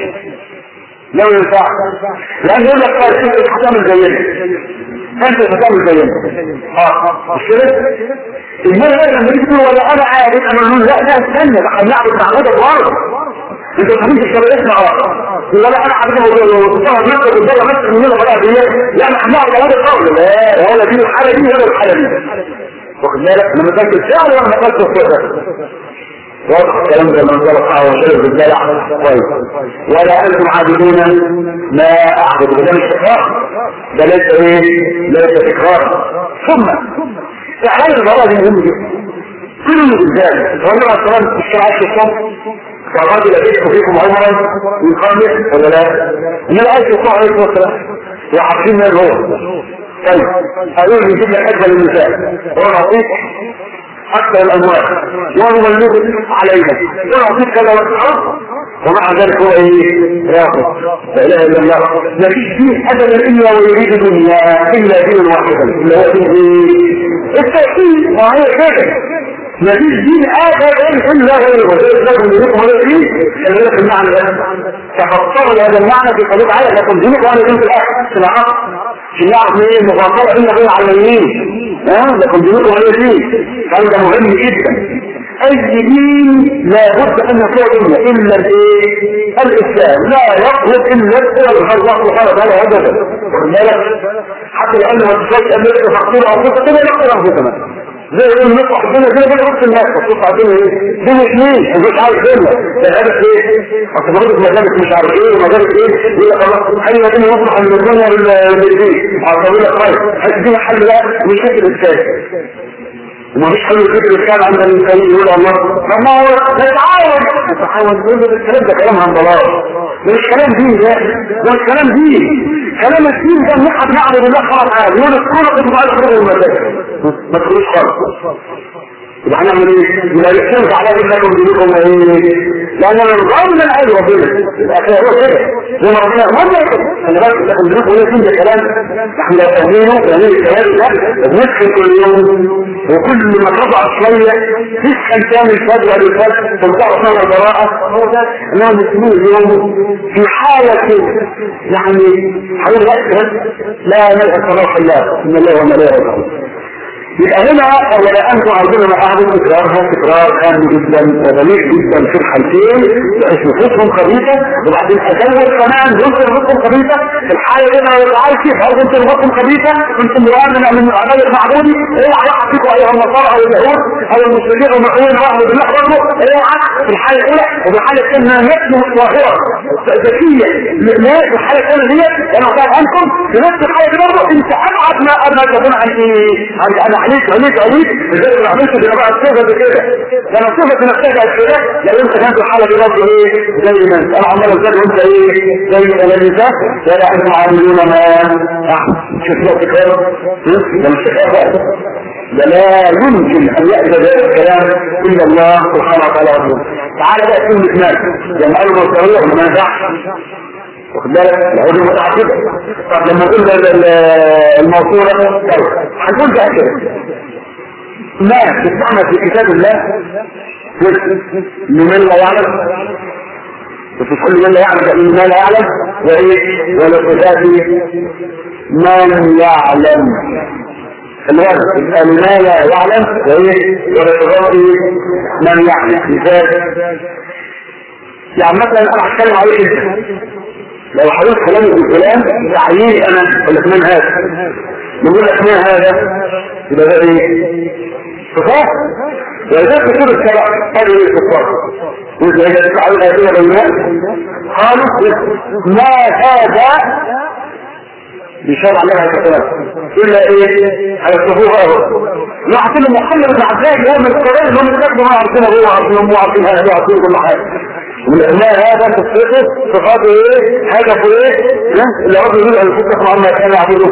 لو ينفع لأن يقول لك قال انت هتعمل زينا انت هتعمل زينا اه مش كده؟ المهم لما يجي تقول ولا انا عارف انا اقول لا لا استنى ده احنا بنعبد معبودك برضه انت خليك الشرعي اسمع ولا انا عبد وتصور نفسك قدام نفسك من هنا بقى دي لا احنا هنعرف هذا القول لا ولا دي الحاله دي ولا الحاله دي واخد بالك لما كانت الشعر ولا ما كانت الصوت واضح الكلام ده من ذلك صحة وشرب بالدلع كويس ولا انتم عابدون ما اعبد وده مش تكرار ده ليس ايه ليس تكرار ثم اعلان المرأة دي مهم جدا كل بالذات الرجل عليه السلام في الشرع الشيطان فالراجل يجب فيكم عمرا ويقامل ولا لا ان الآية يقع عليه الصلاة وحافظين من هو طيب هقول لي جيب لك أجل النساء هو نعطيك أكثر الأموال ونبلغ عليها ونعطيك كذا والحرب ومع ذلك هو ايه ياخذ لا اله الا الله ما فيش دين ابدا الا ويريد دنيا الا دين واحدا اللي هو دين ايه التوحيد ما هي كده ما فيش دين ابدا الا غيره وذلك لكم دينكم ولا دين خلي بالك المعنى ده تفصلوا هذا المعنى في قضيه عايز لكم دينكم وانا دين في الاخر في العقل عشان نعرف ايه المفاصله الا غير علميين ها لكم دينكم ولا دين هذا مهم جدا اي دين لا بد ان يكون الا الا الايه الاسلام لا يطلب الا الاسلام الله سبحانه وتعالى ابدا حتى لان ما تشوفش ان يقدر تقول انفسك كده يقدر انفسنا زي يقول نطلع الدنيا كده كده وسط الناس تطلع الدنيا ايه دي مش مين مش عارف دنيا ده الهدف ايه اصل برضه مدارس مش عارف ايه ومدارس ايه يقول لك خلاص اي مكان يطلع من الدنيا للدين على طويل الخير حيث دي محل بقى مش فكر الاساس وما فيش حل الفكر الاسلام عند الانسانين يقول الله ما هو نتعاون نتعاون يقول له الكلام ده كلام عن ضلال ده مش كلام دين ده ده مش كلام دين كلام الدين ده ان احنا بنعبد الله خلاص عادي يقول الصورة تبقى الخروج المساجد ما تقولوش خالص يبقى هنعمل ايه؟ يبقى يحسنك على انكم دينكم ايه؟ لان النظام من الايه ربنا يبقى هو كده زي ما ربنا ما كده انا بس لكم دينكم ولا فين كلام احنا لو فاهمينه يعني الكلام ده بندخل كل يوم وكل ما تضع شويه تسخن تعمل فجوه للفجر تنطق فيها البراءه هو ده انهم المسلمين اليوم في حاله يعني حول وقت لا نلقى صلاح الله ان الله وملائكته يبقى هنا ولا انتم عاوزين ما اعمل تكرارها تكرار هام جدا وغليظ جدا في الحالتين بحيث نفوسهم خبيثه وبعدين ازود كمان جزء نفوسهم خبيثه في الحاله دي انا عايز كيف عاوز انت نفوسهم خبيثه كنت مراد من من اعمال المعبودي ايه راح فيكم ايها النصارى او اليهود او المسلمين او المؤمنين رحمه بالله برضه اوعى في الحاله الاولى وفي الحاله الثانيه نفسه ظاهره ذكيه لا في الحاله الثانيه دي انا قاعد عنكم في نفس الحاله دي برضه انت ابعد ما ما تكون عن ايه عن عن عليك عليك عليك زي ما عملت في بقى الصفه كده لما الصفه نفسها بقت كده لو انت كانت الحاله دي برضه ايه زي ما انت انا عمال اقول انت ايه زي الانسان ولا انتم عاملون ما شوف لك كده ده مش كده ده لا يمكن ان يأتي ذلك الكلام الا الله سبحانه وتعالى وحده تعالى بقى كلمة مال لما قالوا مصدرية وما ينفعش واخد بالك العود متعقدة طب لما نقول الموصولة طيب هنقول بقى كده ما تستعمل في كتاب الله لمن لا يعلم وفي كل من لا يعلم من ما لا يعلم وايه ولصفات من يعلم الوزن يبقى ما لا يعلم وايه ولصفات من يعلم مثال يعني مثلا انا هتكلم عليك انت لو حضرتك كلامي بالكلام تعيين انا اقول لك من هذا نقول لك ما هذا يبقى ده ايه صفات ولذلك كتب السبع قالوا ايه الصفات وإذا يدفع الآية بينات قالوا ما هذا بشرع لها كلام إلا إيه هيصفوها أهو يعطينا محمد بن عبد الله هو من القرآن اللي هم يتكلموا ما عارفين أبوه وعارفين أمه وعارفين هذا وعارفين كل حاجة ما هذا تصفيته صفاته ايه هدفه ايه اللي رب يريد ان يفكر عما كان يعبده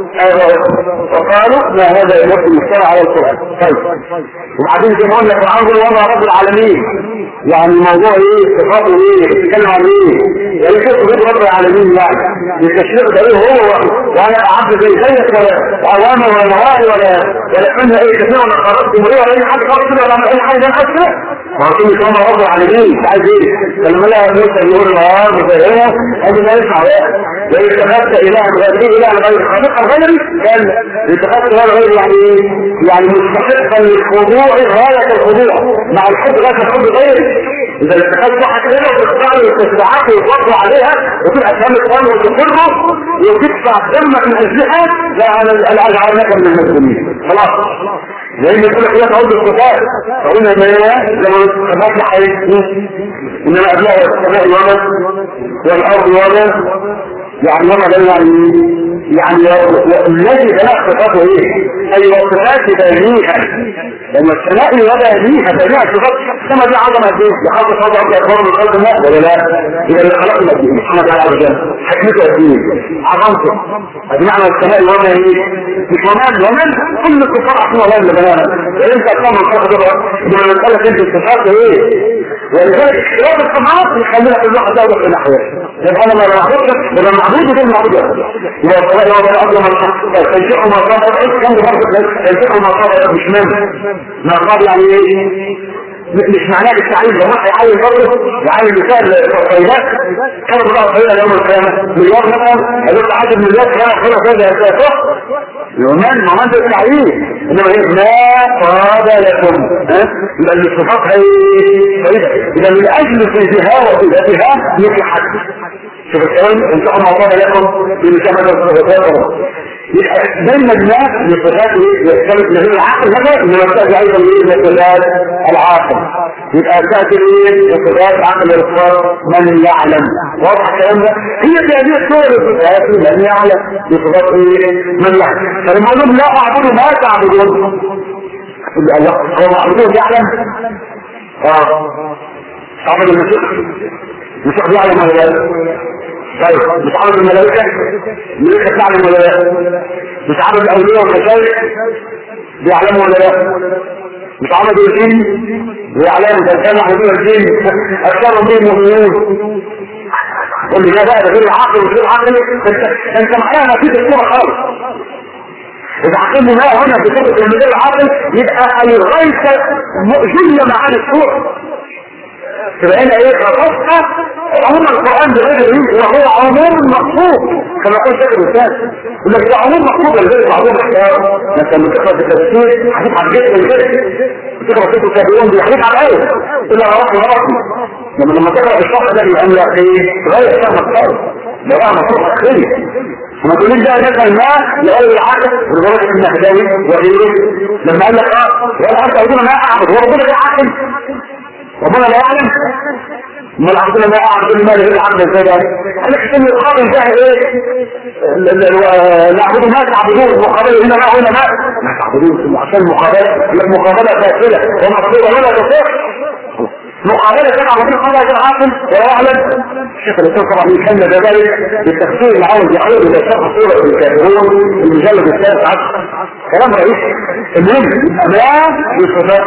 وقالوا ما هذا يمثل المجتمع على القران طيب وبعدين زي ما قلنا فرعون وضع رب العالمين يعني موضوع ايه صفاته ايه بيتكلم عن ايه يعني كيف تريد رب العالمين يعني التشريع ده ايه هو وانا عبد زي زيك ولا اوامر ولا نواهي ولا ولا كنا ايه كثير ولا قررت مريه ولا اي حاجه خالص كده ولا اي حاجه ده حاجه كده ما هو كل كلام رب العالمين عايز ايه لما لا موسى يقول النهار مفهمه ادي ما يسمع لو اتخذت اله غيري اله غير خالق غيري قال اتخذت اله غيري يعني يعني مستحقا للخضوع غايه الخضوع مع الحب غايه الحب غيري اذا اتخذت واحد كده وتختار التشريعات وتوقع عليها وتبقى تهم القران وتقره وتدفع دمك من اجلها لا انا اجعلناك من المسلمين خلاص زي ما يقول لك لا تعود الصفات فقلنا ما هي لما خبرنا حيث انما ابناء السماء وما والارض وما يعني وما ده يعني يعني الذي بناء صفاته ايه اي وصفات بنيها لما السماء وبا بنيها بنيها صفات السماء دي عظمه قد ايه يحافظ هذا على اكبر من خلق الله ولا لا اذا اللي خلقنا قد ايه سبحانه وتعالى عز وجل حكمته قد ايه عظمته ادي معنى السماء وبا ايه مش ومن ومن كل الكفار عشان الله اللي بناها انت اقام الخلق ده لما نسالك انت الصفات ايه ولذلك اختلاف الصفات يخليها كل واحد يوضح في الاحوال يبقى انا ما بعبدك يبقى المعبود ده المعبود يبقى الصلاه هو الامر من تنجحوا ما صار كان برضه تنجحوا ما صار مش من ما صار يعني ايه مش معناه بالتعليم ده راح يعلم برضه يعلم مثال الطيبات كان بقى طيبة يوم القيامة مليار مثلا هيقول عدد مليار كان خلاص هذا يسافر يومان ما عند التعليم انما هي ما قاد لكم يبقى الصفات هي طيبة اذا من اجل صيدها وصيدتها نصحت شوف الكلام انتقوا مع الله لكم بمشاهدة الصفات يبقى دايما الناس بصفات يختلف ما بين العقل هذا انما تاتي ايضا ايه بصفات العاقل يبقى تاتي ايه بصفات عقل الصفات من يعلم واضح الكلام ده هي في هذه الصور بصفات من يعلم بصفات ايه من يعلم فلما اقول لهم لا اعبد ما تعبدون الله هو معبودون يعلم اه تعبد المسيح المسيح يعلم ولا لا طيب بتعرض الملائكة الملائكة تعلم ولا لا بتعرض الأولياء والمشايخ بيعلموا ولا لا بتعرض الجن بيعلموا ده كان حدود الجن أكثر من المؤمنون قول لي لا بقى ده غير العقل وغير العقل انت انت معايا ما فيش الصورة خالص إذا عقلنا ما هنا في صورة المدير العقل يبقى الغاية جل معاني الصورة تبقى هنا ايه خصصها عموم القرآن بغير دليل وهو عموم مقصود كما يقول شيخ الإنسان يقول لك ده عموم مقصود غير معلوم اختيار مثلا بتقرا في التفسير حديث عن جد من كده بتقرا في التابعون بيحديث عن آية إلا رواه راسي لما لما تقرا الشرح ده بيبقى لك ايه غير فهم القرآن ده بقى مقصود أخرية ما تقوليش ده مثلا ما لقول العقل ولدرجه النهداوي وغيره لما قال لك اه ولا انت ربنا ما اعبد هو ربنا لا عقل ربنا لا يعلم ما العبد ما اعبد ما له العبد ازاي ده قال لك عشان يقابل ده ايه نعبد ما تعبدون مقابل هنا ما هنا ما ما تعبدون عشان المقابله المقابله فاسده ومقصوده ولا تصح مقابلة كما وفي قضاء العاقل ويعلم الشيخ الإسلام طبعا يكمل ذلك بالتفسير العون يعود إلى شرح سورة الكافرون المجلد الثالث عشر كلام رئيسي المهم ما بصفات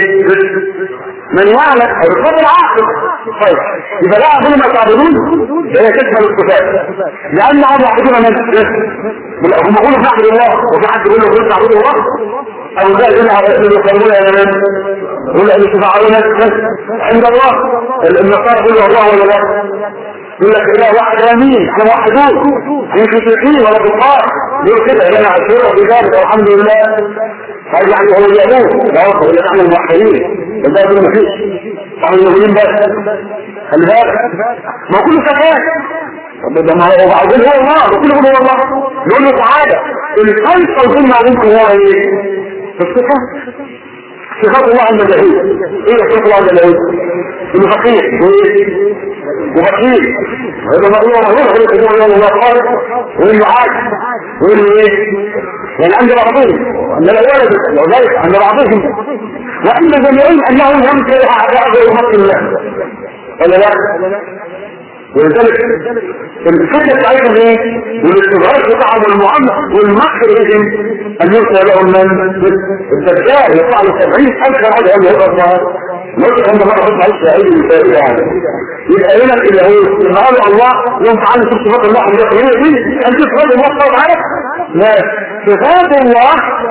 من يعلم بصفات العاقل طيب يبقى لا أقول ما تعبدون هي تشمل الصفات لأنهم يعبدون من هم يقولوا نعبد الله وفي حد يقول له قلت تعبد الله أو ذلك يقولون يا من يقول أن تفعلون عند الله النصارى يقولوا الله ولا لا يقول لك اله واحد امين احنا موحدون مش مشركين ولا بالقاء يقول كده لنا عشرة بذلك والحمد لله قال يعني هو اليهود لا هو نحن الموحدين ده يقول ما فيش احنا المؤمنين بس خلي بالك ما كله كفايه ده ما هو بعدين هو الله وكله هو الله يقول له تعالى الفيصل بيننا وبينكم هو ايه؟ الصفات صفات الله المجاهيل ايه صفات الله المجاهيل انه فقير وبخيل هذا ما الله هو هو يقول يوم الله قال وانه عاجز وانه ايه يعني عند بعضهم ان الاولاد وذلك عند بعضهم وان جميعهم انهم يمكن اعداء امه الله ولا لا ولذلك الفتنة عليهم ايه والاستغراق بتاعهم والمعاملة والمكر بهم ان يرسل لهم من الدجال يطلع له 70 الف واحد قال له يقرا مش عند مرة بس عايش عيد المثالية يعني يبقى هنا الالهية لما قالوا الله يوم تعالى شوف صفات الله الداخلية دي انت صفات الله صفات عارف لا صفات الله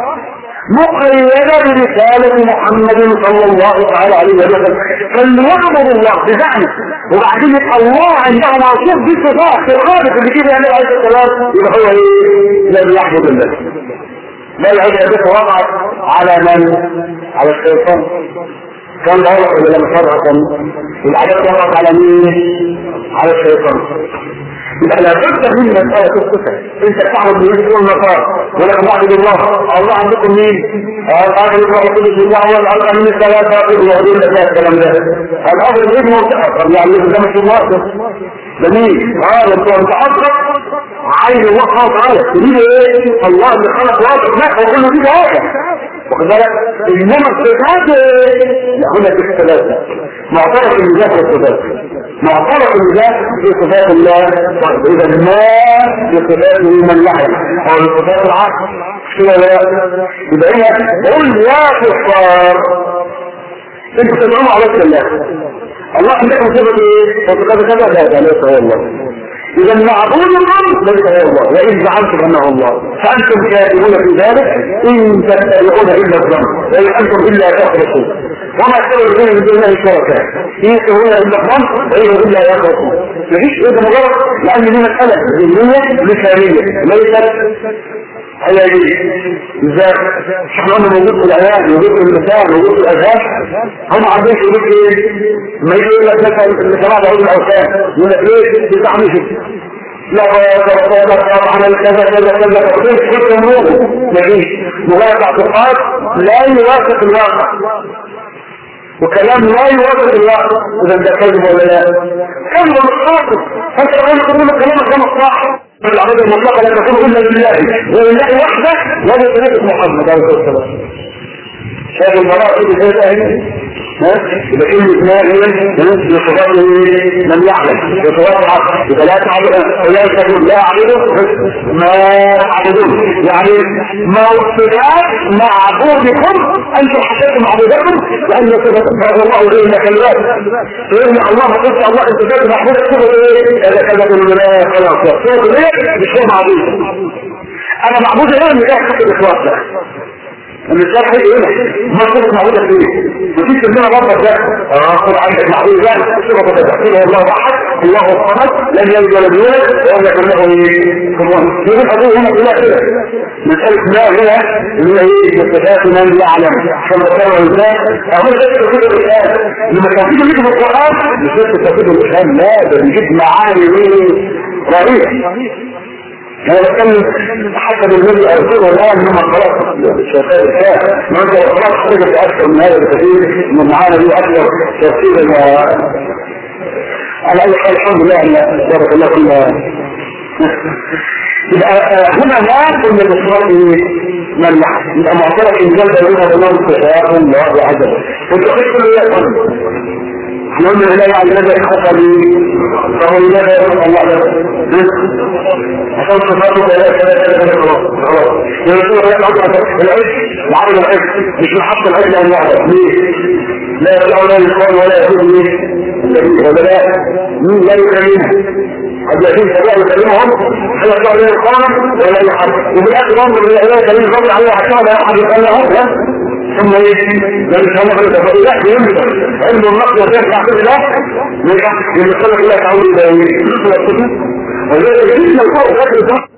مقيدة برسالة محمد صلى الله تعالى عليه وسلم فليعبد الله بزعمه وبعدين يبقى الله عنده موصوف بالصفات الرابط اللي كده يعمل عليه الصلاة يبقى هو ايه؟ لا بيعبد الله لا العبادة وقعت على من؟ على الشيطان كان لا يقول لما شرعة العبادة وقعت على مين؟ على الشيطان يبقى لابد من مسألة الصفة انت تعبد من يسر النصارى ولا تعبد الله الله عندكم مين؟ قال الله كل الله هو الأرض من الثلاثة ويقولون لك الكلام ده الأمر غير مرتفع يعني ده مش الله ده مين؟ اه انت انت اصلا عين الله سبحانه وتعالى تريد ايه؟ الله اللي خلق واحد لا هو كله دي واحد واخد بالك؟ انما الصفات لا هنا في الثلاثة معترف بالذات والصفات معترف بالذات في صفات الله اذا ما بصفاته من يعلم او بصفات العقل كده لا يبقى هنا قل يا كفار انتوا تدعون على الله الله عندكم صفة ايه؟ وصفات كذا لا ده ليس هو الله اذا معبود الامر ليس هو الله وان زعمتم انه الله فانتم كافرون في ذلك ان تتبعون الا الظن وان انتم الا تخرصون وما سبب بين من دون الله شركاء ان يسرون الا الظن وان الا يخرصون مفيش ايه ده مجرد لان دي مساله ذهنيه لسانيه ليست حياتية ازاي احنا قلنا موجود في الايام موجود في اللسان موجود في الاذهان هم عندهم يقول ايه ما يقول لك مثلا اللي سمع بعض الاوثان يقول لك ليه بتعمل لا عمل كذا كذا كذا كيف كيف يموت مفيش مجرد اعتقاد لا يوافق الواقع وكلام لا يوافق الواقع اذا ده كذب ولا لا كذب مش حاصل فانت تقول كل كلامك ده مش صح العبادة المطلقة لا تكون إلا لله ولله وحده ولا تنافس محمد عليه الصلاة والسلام شايف المرأة في بيت أهل يبقى كلمة ما هي بصفات من يعلم بصفات العقل يبقى لا تعبد لا تقول لا أعبده ما تعبدون يعني موصلات معبودكم أنتم حسيتم معبودكم لأن صفة الله غير مكلمات فإن الله قلت الله أنت ذات معبودك صفة إيه؟ هذا كذا من لا خلاص صفة إيه؟ مش هو معبود أنا معبود إيه من جاي حق الإخلاص ده المثال حي هنا ما صفة معبودة فيه وفي كلمة ربك ده اخر عندك معبود ده صفة تتحقيل الله احد الله الصمد لم يلد ولم يولد ولم يكن له كفوا يقول ابوه هنا كلها كده مسألة ما هي اللي هي صفات من يعلم كما قال الانسان اقول لك تفيد الاسلام لما كان في في القران مش بس تفيد الاسلام لا ده بيجيب معاني رهيبه انا بتكلم حسب الذي ارسله الان من خلاص الشيطان الكافر ما انت خلاص حاجه اكثر من هذا بكثير من معانا دي اكثر تفصيلا على اي حال الحمد لله ان بارك الله فينا يبقى هنا ما كنا بصراط من يبقى معترف ان جلد يوم الله استشعار الله عز وجل وتقول كل يقول احنا قلنا لا يعني ماذا حصل فهو لماذا يقول الله عز عشان صفاته لا لا خلاص خلاص يقول العيش العرض العيش مش محط العيش لان يعرف ليه لا يدعو لا يقال ولا يقول ليه ولا لا مين لا يكلمه قد يكون سريع يكلمهم هل يطلع له القامة ولا يحب وبالآخر أمر من الإله يكلم الرجل عليه حتى لا يحب يكلمه ثم يجي لا يسمى غير تفضل لا يملك علم النقل ويرجع كل ده يرجع يمثل الله تعالى إلى يخلص الكتب ولذلك يجب أن يكون فكر ده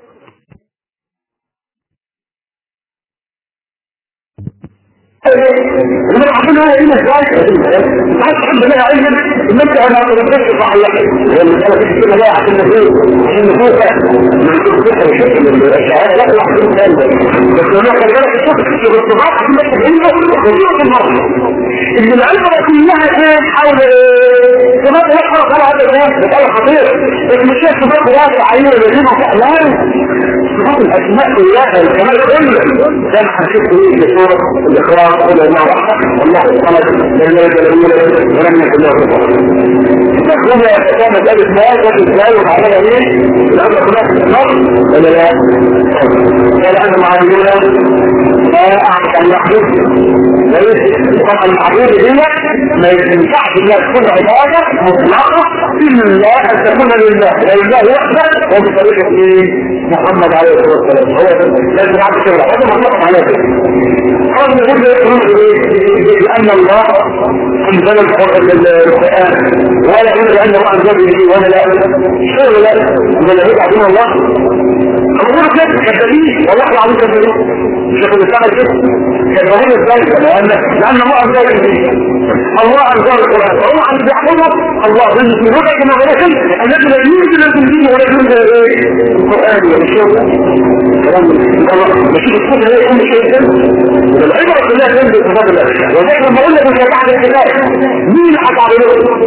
لما ربنا هنا ازاي عايز تحب لها علم ان انت انا بتكشف صحيح هي المساله كده بقى عشان نفوق عشان نفوق من كل شكل من الاشعاعات لا واحد ثاني بس لما خلي بالك الشخص في الارتباط في خصوصا المرض ان العلم كلها كان حول صفات يحرص على هذا الناس مسألة خطيرة بس مش هي صفات راسع عينه الذين لا صفات الاسماء كلها الكمال كله ده حسيت ايه في سورة الاخراج قل الله والله الصمد لم يلد ولم يولد ولم يكن له كفوا تقول يا فتاة مسألة ما كانت ازاي ومعناها ايه؟ الامر كلها في النص ولا لا؟ قال انا معلمون ما اعرف ان يحدث طبعا المعبود هنا ما ينفعش انها تكون عبادة مطلقة الا ان تكون لله ولله وحده وبطريقة محمد عليه الصلاة والسلام هو لازم يعرف كده هذا مطلق عليه قال نقول لأن الله أنزل القرآن ولا يقول لأن الله أنزل به ولا لا شو لا ولا يبقى دون الله أقول كده كذابين والله العظيم كذابين مش هاخد السنة كده كذابين ازاي لأن لأن الله أنزل به الله أنزل القرآن وهو عن بيحفظه الله ضد في ربع كما ولكن الذي لا ينزل التنزيل ولا ينزل القرآن والشيء كلام الله بشوف الصوت هي كل شيء العبرة كلها تنزل في فضل الله وذلك لما اقول لك مش بعد الكتاب مين هتعبده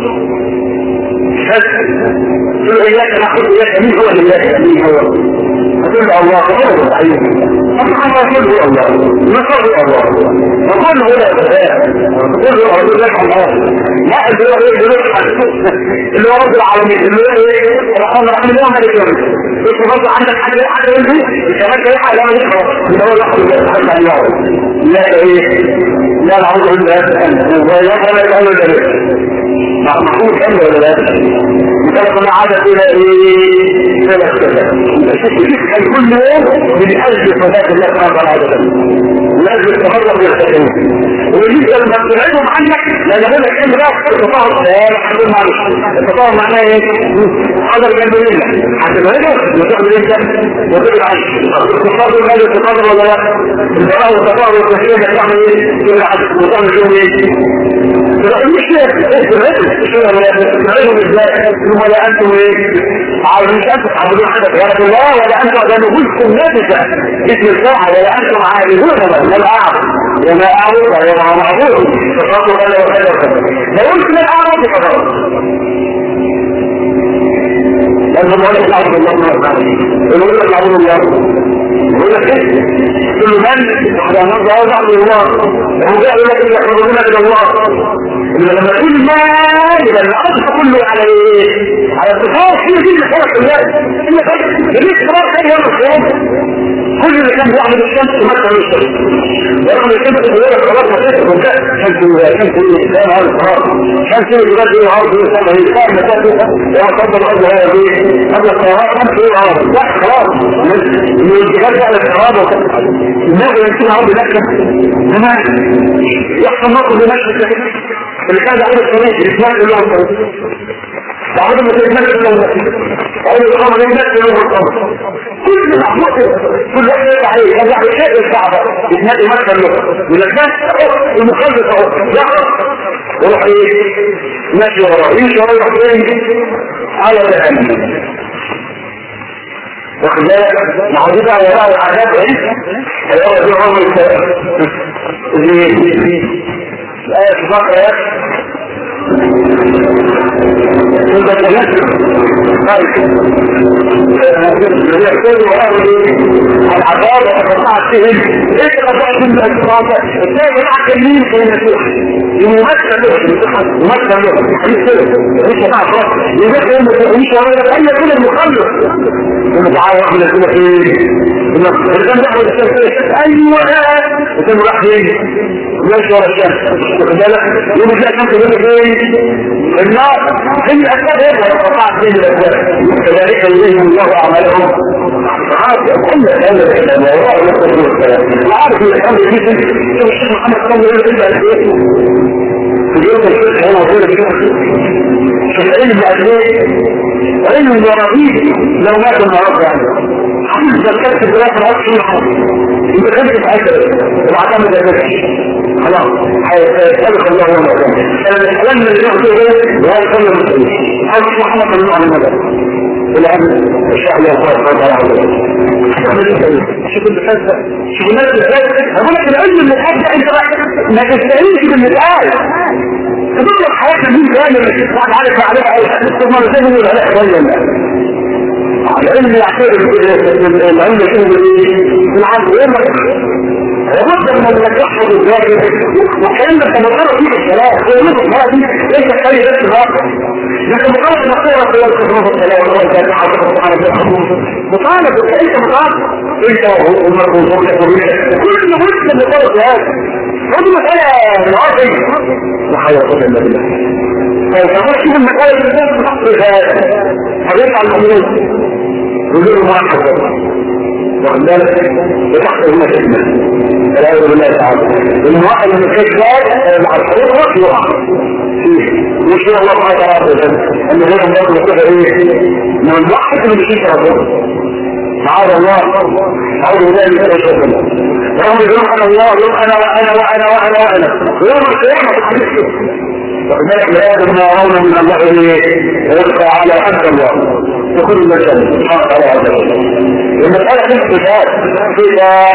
بس تقول اياك نعبد اياك مين هو الاله مين هو تقول الله هو الحي أما يقول هو الله نصر الله وقل هو الإله قل هو رب لك الله ما اللي هو ايه اللي هو رب العالمين اللي هو ايه الرحمن الرحيم اللي هو ملك يوم بس برضه عندك حاجة حاجة من دي كمان كده حاجة من دي خلاص اللي هو لحظة الله عن الله لا ايه لا نعوذ بالله ولا ولا يقول ذلك معقول كم ولا لا يتلقى عادة الى ايه ثلاث كان كل يوم من اجل صلاة الله سبحانه وتعالى لازم تتفرق بالتكليف ويجي لما تبعدهم عنك لان هنا كان لا تتطهر لا الحمد معلش التطهر معناه ايه حضر جنب الله هتبعده وتعمل انت وتبعد عنك التطهر ماذا التطهر ولا لا البراء والتطهر والتشريع ده تعمل ايه تبعد وتعمل فيهم ايه مش تعملهم ازاي ثم لا انتم ايه عاوزين انتم تعبدون حدث يا رب الله ولا انتم ده نقولكم نفسه اسم الساعة ولا انتم عابدون ولا اعبد وما اعبد وما معبود فقالوا كذا وكذا وكذا لو قلت لا اعبد فقط لأنه ما لك عبد الله ما يقول لك عبد الله يقول لك ايه كل من على نظر عبد الله هو قال لك انك ربنا الى الله لما تقول ما يبقى الارض كله على ايه على اتصال هي دي اللي خلق الله هي دي اتصال خير يوم القيامه كل اللي كان بيعمل الشمس مثل الشمس ورغم الشمس تغير الصلاه مسيح وده شمس شمس الاسلام هذا الصلاه شمس الجبال دي وعرض الاسلام هي كان مسافه وقدر الارض هذا دي قبل الطيران شمس ايه عرض لا خلاص من الجبال على الصلاه الناس يمكن عرض نفسه انما يحصل موقف بنفسه اللي كان عرض الطريق الاسلام اللي هو الطريق بعد ما تتمثل له أول الأمر يمثل له الأمر كل محمود كل واحد يرجع عليه يرجع لشيء الكعبة يتنادي يمثل له يقول لك بس المخلص اهو يعرف ويروح ايه ماشي وراه يمشي وراه يروح فين على جهنم واخد بالك ما هو دي بقى وراء العذاب ايه هيقعد دي عمر اللي الآية في بقرة يا تبقى تنسل يحتاجوا أهل العذاب وقطعت فيهم ايش قطعت من الاسراب ازاي يلعب كمين في المسيح يمثل له يمثل له مش مع خلاص يمثل له مش ولا اي كل المخلص المتعاون من كل خير الانسان بيحمل الشمس ايوه الانسان راح فين ماشي ورا الشمس واخد بالك يوم تلاقي الشمس بيقول فين النار هي الاسباب هي وقعت بين الاسباب كذلك يريهم الله اعمالهم عارف كل هذا الكلام وراء نفسه الكلام عارف الحمد لله الشيخ محمد صلى الله عليه وسلم في يوم الفقه هنا غير الشيخ في العلم الأدوية علم الورابيل لو مات النهارده يعني حديث زكاة في الدراسة ما عادش يحصل انت خدت في عشرة ومعتمد ذلك خلاص هيسألك الله يوم القيامة الكلام اللي ياخده ده وهو يصلي المسلمين او مش محمد صلى الله عليه وسلم الآن الشيخ الله سبحانه وتعالى شوف الفلسفة شوف الناس ازاي اقول لك العلم اللي تحدى انت ما تستعينش بالمثال تقول لك حياتنا مين كامل واحد عارف عليها اي ثم ازاي يقول عليها ضيا العلم يعتبر العلم يكون بالعرض غير لابد من انك تحفظ الذاكر والكلام ده تمثله فيه الصلاه هو نصف الصلاه دي ليس خير بس الواقع لكن مجرد ما تقرا في وقت نصف الصلاه والله تعالى سبحانه وتعالى مطالب انت مطالب انت والمرغوب كل مسلم مطالب بهذا ودي مساله العرض وحياه الله بالله فالتفاصيل شوف المسائل اللي الناس بتحصل هيطلع المؤمنين ويقولوا ما حصل واخد بالك وتحت المسجد والعياذ بالله تعالى ان واحد من الكشفات مع الحقوق يقع مش هو الله سبحانه وتعالى ان غير الله كده ايه من الواحد اللي بيشوف ربنا معاذ الله اعوذ بالله من الشيطان الرجيم رغم يقولون انا الله يقول انا وانا وانا وانا وانا ويوم القيامه الحديث وقد لازم ما يرون من الله ويبقى على انت الله يكون المسألة سبحانه وتعالى عز وجل المسألة في اختلاف في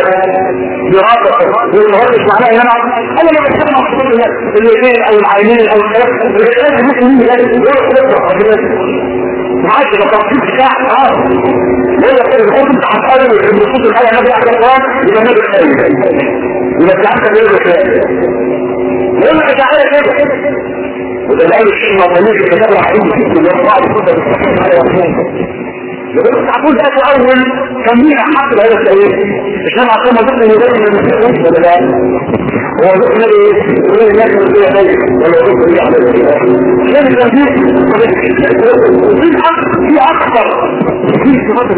دراسة والمهندس معناه ان انا انا لما بتكلم عن حدود اليدين او العينين او الكلام الرجال المسلمين لازم ما عادش يبقى تفصيل ساعة اه ولا كده الخطب انت هتقرر النصوص الحالة نبي على القرآن يبقى النبي الخير يبقى انت عندك غير الخير ولا مش على كده وده الآن الشيء ما طليش الكتاب العظيم في الأربعة الكتب الصحيحة على يقول تعقول ده أول كمية حصل هذا التأويل إسلام عصام ذكر يبين من المسلمين ولا لا هو ذكر ايه يقول الناس من كل شيء ولا ذكر يعمل ليه التنبيه في حق في أكثر في صفات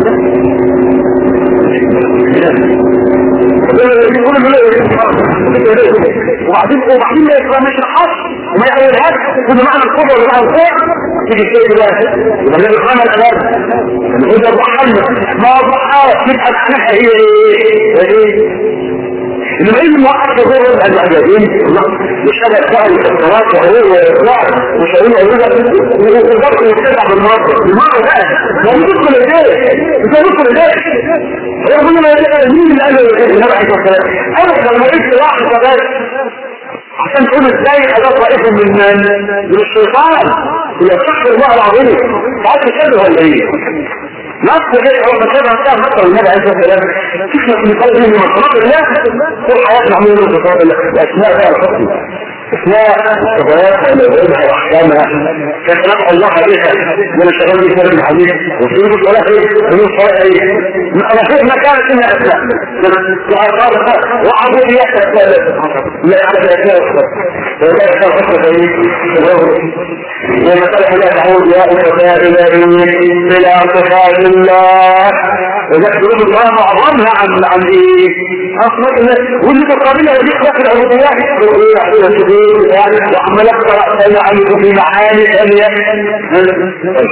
وبعدين وبعدين ما يقرا مش الحق وما يعملهاش وده معنى القدره ومعنى الخير تيجي الشيء ده يبقى ده معنى الالام الهدى ضحلنا ما ضحى تبقى معناها هي ايه انما ايه الموقف ده غير ربع العجابين يشتغل بقى الخطوات وهو ويطلع وشاوية يقول ويقدر يتبع بالمرة المرة بقى ما يدخل ايديه انت يدخل ايديه يقول لنا مين اللي قال النبي عليه الصلاه والسلام انا لما قلت واحد بس عشان تقول ازاي اداه طائفه من من الشيطان يستحق الله العظيم تعرف كده ولا ايه نص جاي هو مكتبها بتاع مصر النبي عليه الصلاه والسلام تسمع من قلبه من مصر الله طول حياتنا عمالين نقول بصوت الله الاسماء بقى الحكم اسماء صفات العلمها واحكامها كلام الله عليها من الشغال دي سر الحديث وفي يقول ولا خير من الصلاة ايه انا فيه ما كانت انها اسماء وعقاب وعبوديات لا يعرف الاسماء ولا يختار حكمة ايه ومسألة لا تعود يا أمة إلى إلى صفات الله وذكرون الله معظمها عن عن ايه اصلا واللي تقابلها دي داخل العبوديات يعني وعمال اقرا انا عنه في معاني ثانيه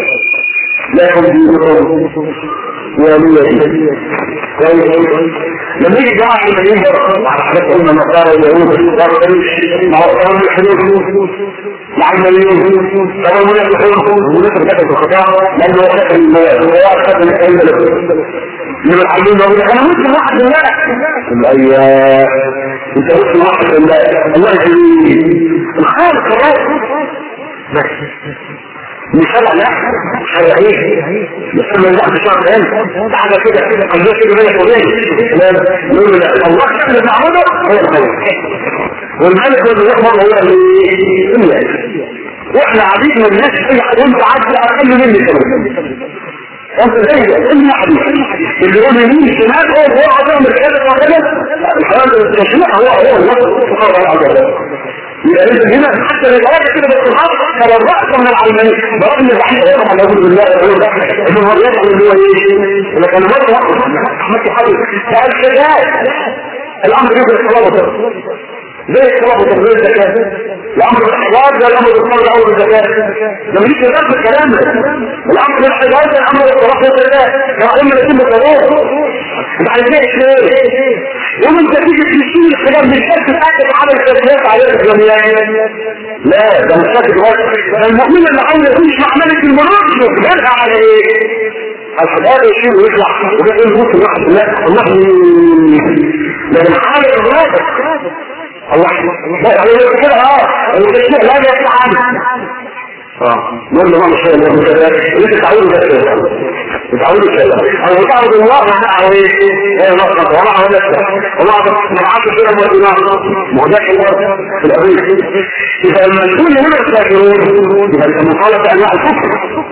لكن دينكم ولي لما يجي جماعة المدينة على حاجات قلنا النصارى واليهود ما هو قانون الحدود العلمانيين طبعا المنافقون المنافق ده في الخطا لانه هو خاف الرياض خاف من الكلام ده من العلمين يقول انا مسلم واحد بالله ايوه انت مسلم واحد بالله الله يجزيك الخالق الرب بس مش لا شرعيه بس ما يبقى شرع علم بعد كده الله كده بينك وبينه نقول لا الله كان المعبود هو الخالق والملك واللي يحمر هو اللي واحنا عبيد من الناس اي حد وانت عبد اقل مني كمان انت زي ابن حديث اللي يقول يمين شمال هو هو عظيم الكلام وكذا الحوار التشريع هو هو الوصف سبحانه وتعالى يبقى هنا حتى لدرجه كده بالصحاب كان الراس من العلمانيه برغم ان الحديث طبعا نعوذ بالله هو ده انه هو يدعو اللي هو ايه لكن مره احمد حاجه قال كذلك الامر يجري الصلاه زي الصلاه وتنزيل الزكاه الامر بالاحراج ده الامر بالصلاه اول الزكاه لما يجي نفس الكلام ده الامر بالاحراج ده الامر بالصلاه والزكاه كما قلنا لكن بالصلاه انت عايز ايه يوم انت تيجي تشيل الخلاف من شرط تاكد على الخلافات على الاسلاميات لا ده مش شرط بس المؤمن اللي عاوز يكون مع ملك الملوك يقبلها على ايه الحجاب يشيل ويطلع ويقول بص الواحد لا الله لكن حاله الرابط الله الله كده اه التشريع لا يطلع عنه اه نقول له ما مش هو انت تعود بس تعود كده او تعود الله معناها ايه ايه نصرك ومعه نفسك ومعه معاك كده مؤمنات مهداك الارض في الابيض اذا لما تكون هنا الكافرون يبقى المخالفه انواع الكفر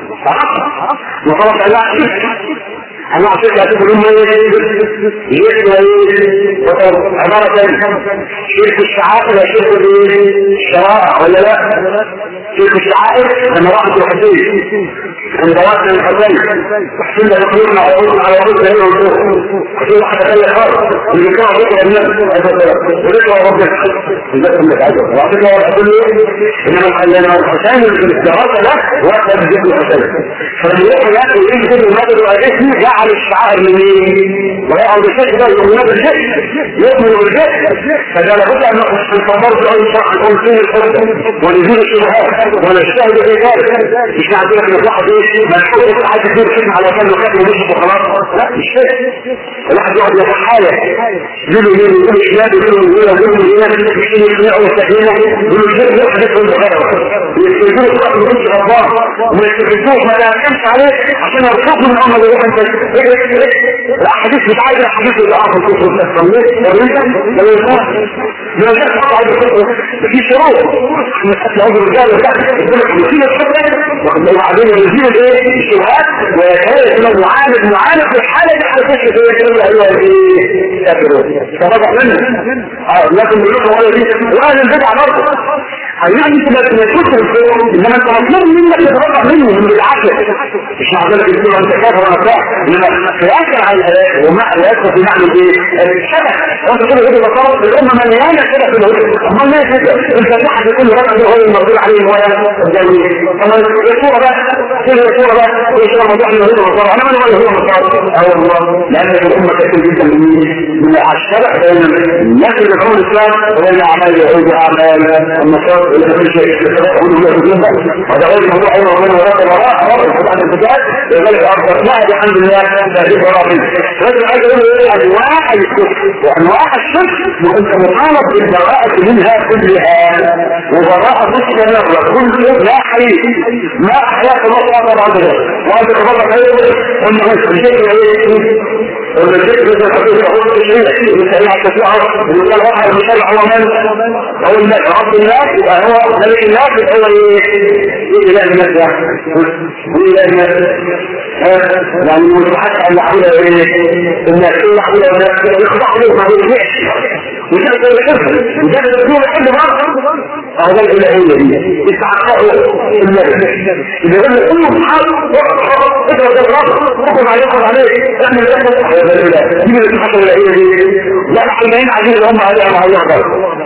مخالفه انواع الكفر انواع الشرك هتقول لهم ايه يسمى ايه عبارة شرك الشعائر ولا شرك الشرائع ولا لا شرك الشعائر لما واحد الحسين عند واحد الحسين حسين ده يقولون على وجود على وجود هنا وجود حسين واحد تاني خالص اللي كان ذكر الناس وذكر ربك الناس اللي تعجب وعطيك هو يقول له انما الحسين الدراسة ده وقت ذكر الحسين فلما يقول لك يجي كده المدد واجسمي جعل الشعائر لمين ويقعد الشيخ ده يؤمن بالشيخ يؤمن بالشيخ فده لابد ان نصبر اي شرح يكون فيه الحجه ونزيل الشبهات ونجتهد في ذلك مش عندنا في الواحد ايه مشهور عايز يدير كلمه على كلمه وكلمه ومشي وخلاص لا مش كده الواحد يقعد يتحايل يقول له يقول شمال يقول له يقول له يقول له يقول له يقول السكينه يقول له الشيخ يحدث في الغرب يقول له صاحب يقول غضبان وما يستفزوش ما تهكمش عليه عشان يرفض من امر يروح انت الاحاديث بتاعت الاحاديث اللي اخر كفر التصميم ورينك لو يكون لو جاء قاعد الكفر في شروط مسألة عذر الرجال وتحت يقول لك يزيل الشبهة وبعدين يزيل الايه الشبهات ويتهيأ انه معالج معالج في الحالة دي على فكرة هي كلمة ايوه ايه كافرون فطبعا منه اه لكن بيقول له ولا دي واهل البدع برضه يعني انت ما تنسوش الفور انما انت مطلوب منك تتبرع منه من بدعته مش معنى ذلك تقول انت كافر وانا كافر انما في اخر على الحياه ومع الحياه في معنى ايه؟ الشبه وانت كده كده بطلب الامه مليانه كده في الهدى امال ليه كده؟ انت واحد يكون رجل هو المردود عليه ولا الجميل اما الصوره بقى كل الصوره بقى كل شيء موضوع من الهدى والصوره انا من ولا هو مصاب اه والله لان الامه كثير جدا من الشبه بين الناس اللي يدعون الاسلام وبين اعمال اليهود واعمال النصارى ولا كل شيء هذا غير الموضوع ايضا من وراء وراء وراء عن الفتاة لذلك ارض لا الحمد لله تهديد وراء لكن عايز اقول ايه انواع الكفر وانواع الشرك وانت مطالب بالبراءة منها كلها وبراءة مستمرة كل لا حريق ما احياء الله سبحانه وتعالى وانت تفضل ايه انه الشيء ايه ولا الشيء مثل حقيقة هو الشيء مثل التشريع مثل واحد المشرع هو من هو الناس رب الناس يبقى هو ملك الناس هو اله الناس اله الناس يعني مستحق ان يعبد الناس يعبد الناس يخضع له ما يرجعش وجاء الحب وجاء الرسول الحب برضه هذا الالهيه دي استحقاقه النبي اذا قلنا كل حال اضرب الرب حكم عليه حكم عليه اعمل اعمل دي اللي بتحصل الالهيه دي لا العلمانيين عايزين هم عليها مع الله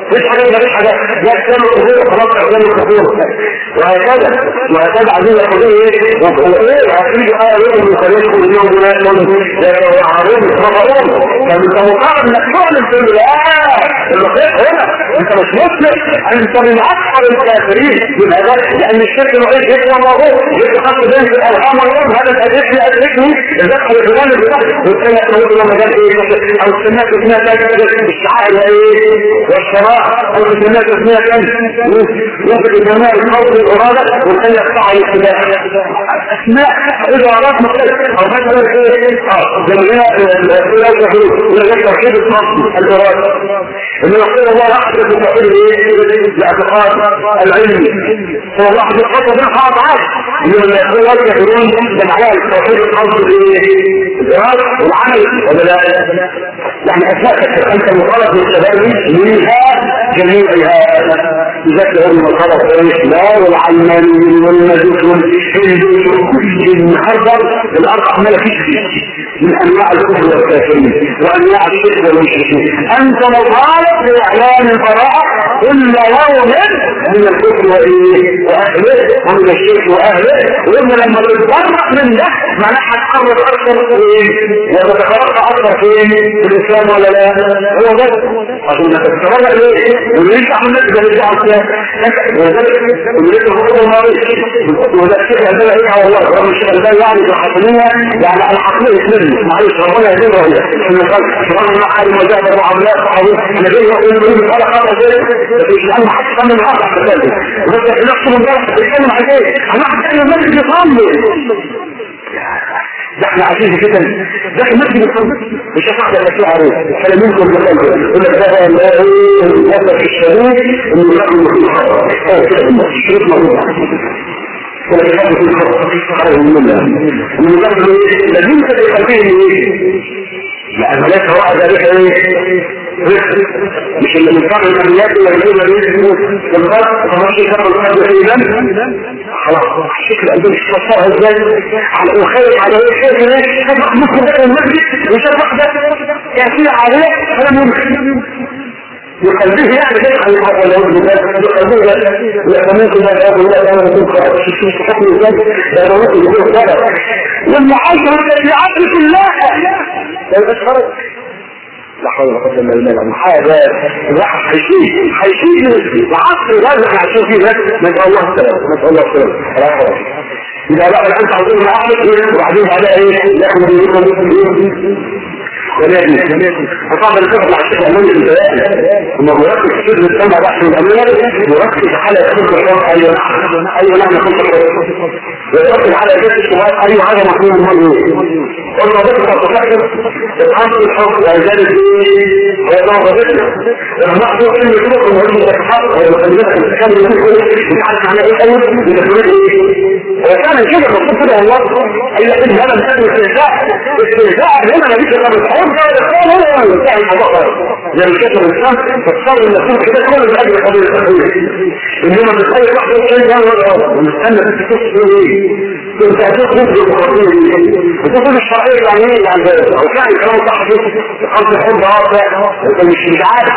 مش حاجة مش حاجة لا كلام الكفور خلاص كلام الكفور وهكذا وهكذا عايزين ياخدوا ايه وايه هتيجي اه يوم من خلال كل يوم ولا يعرضون يتفرقون فانت مقارن انك تعلن تقول لا الخير هنا انت مش مسلم انت من اكثر الكافرين من هذا لان الشرك الوحيد يقوى موضوع يتخطى بين الارحام واليوم هذا الادركني ادركني يدخل الفلان الفلان ويقول لك نقول لما قال ايه او سمعت اسمها الشعائر ايه والشراء او سمعت اسمها كان يمكن الجماعة الخوف الارادة وكان يقطع الاتباع اسماء ادارات مختلفة او مثلا ايه اه جمعية توحيد النص الارادة ان يقول الله احدث توحيد ايه الاعتقاد العلمي هو الله احدث خطوة من خاطعات يقول الله الكافرون جمعية التوحيد النص الارادة والعمل ولا لا يعني اساسك انت مطالب بالتبني منها جميعها ذكر المطالب لا والعلمانيين والمجوس والهند كل النهارده الارض عماله تشفي من انواع الكفر والكافرين وانواع الشرك والمشركين انت مطالب باعلان البراءه كل يوم من الكفر واهله ومن الشرك واهله وان لما تتفرق من ده معناها هتقرب اكثر وتتفرق اكثر فين في الاسلام ولا لا هو ده عشان تتفرق ليه وليش عمل لك ده اللي عمل وذلك وليش هو الماضي وده الشيخ عندنا ايه والله هو الشيخ ده يعني في الحقيقيه يعني العقليه اسلامي معلش ربنا يهديه ان قال سبحان الله حال المجاهد المعاملات صحابي انا جاي اقول له من قال خلاص مش لان حد كان من هذا بس نفس من ده بيتكلم عن ايه انا هتكلم المسجد يصلي ده احنا عايزين كده ده المسجد يصلي مش هتاخد الاشياء عليه كلام منكم بقلبه يقول لك ده لا ايه في الشريك انه يعمل في الخطا الشريك موجود ولا يحب في الخطا خير منها من يقول لازم تخليه ايه لأن ليس هو ذلك ايه مش اللي من فرق الأمنيات اللي يقول ليه بالغلط فماشي يكبر الواحد بإيمان خلاص الشكل قلبين الشفاء ازاي على وخير على ايه خير ايه شفق ممكن ده المسجد وشفق ده يأتي عليه فلم يمكن يقلبه يعني كيف يحق ولا يقلبه يقلبه لا ممكن لا يقول لا انا كنت في حكم الذات ده ممكن يقول لا لما عايش في عبد الله لا يبقاش خرج لا حول ولا قوه الا بالله حاجه الواحد هيشيل هيشيل العصر لازم عشان فيه بس نسال الله السلامه نسال الله السلامه إذا بقى الآن تعظيم العقل وبعدين بعدها إيه؟ يأخذ ولكن وطبعا الكفر مع الشيخ الأماني في البيان لما بيركز في سر السمع بحث الأماني بيركز على كل الشرط أيوة نعم أيوة نعم كل الشرط ويركز على جسد الشباب أيوة حاجة مفهوم المال إيه قلنا بس تفكر تتعامل الحق وذلك إيه ويضع غزتنا لما نحضر كل يشوف المهم التحقق ويخلينا نتكلم من عارف معناه إيه أيوة بتقول إيه وكان كده المفروض كده والله أي لكن هذا مثال استهزاء استهزاء هنا ما فيش غير الحوار ده الإسلام هو اللي ينتهي الموضوع زي ما كتب الإسلام فتصور إن يكون كده كل من أجل قضية التحويل إنما بتخيل واحدة شيء ده ولا ونستنى بس تشوف إيه كنت هتشوف الديمقراطية دي بتقول الشرعية يعني إيه يعني أو كان الكلام صح في خمس حب اه أنت مش مش عارف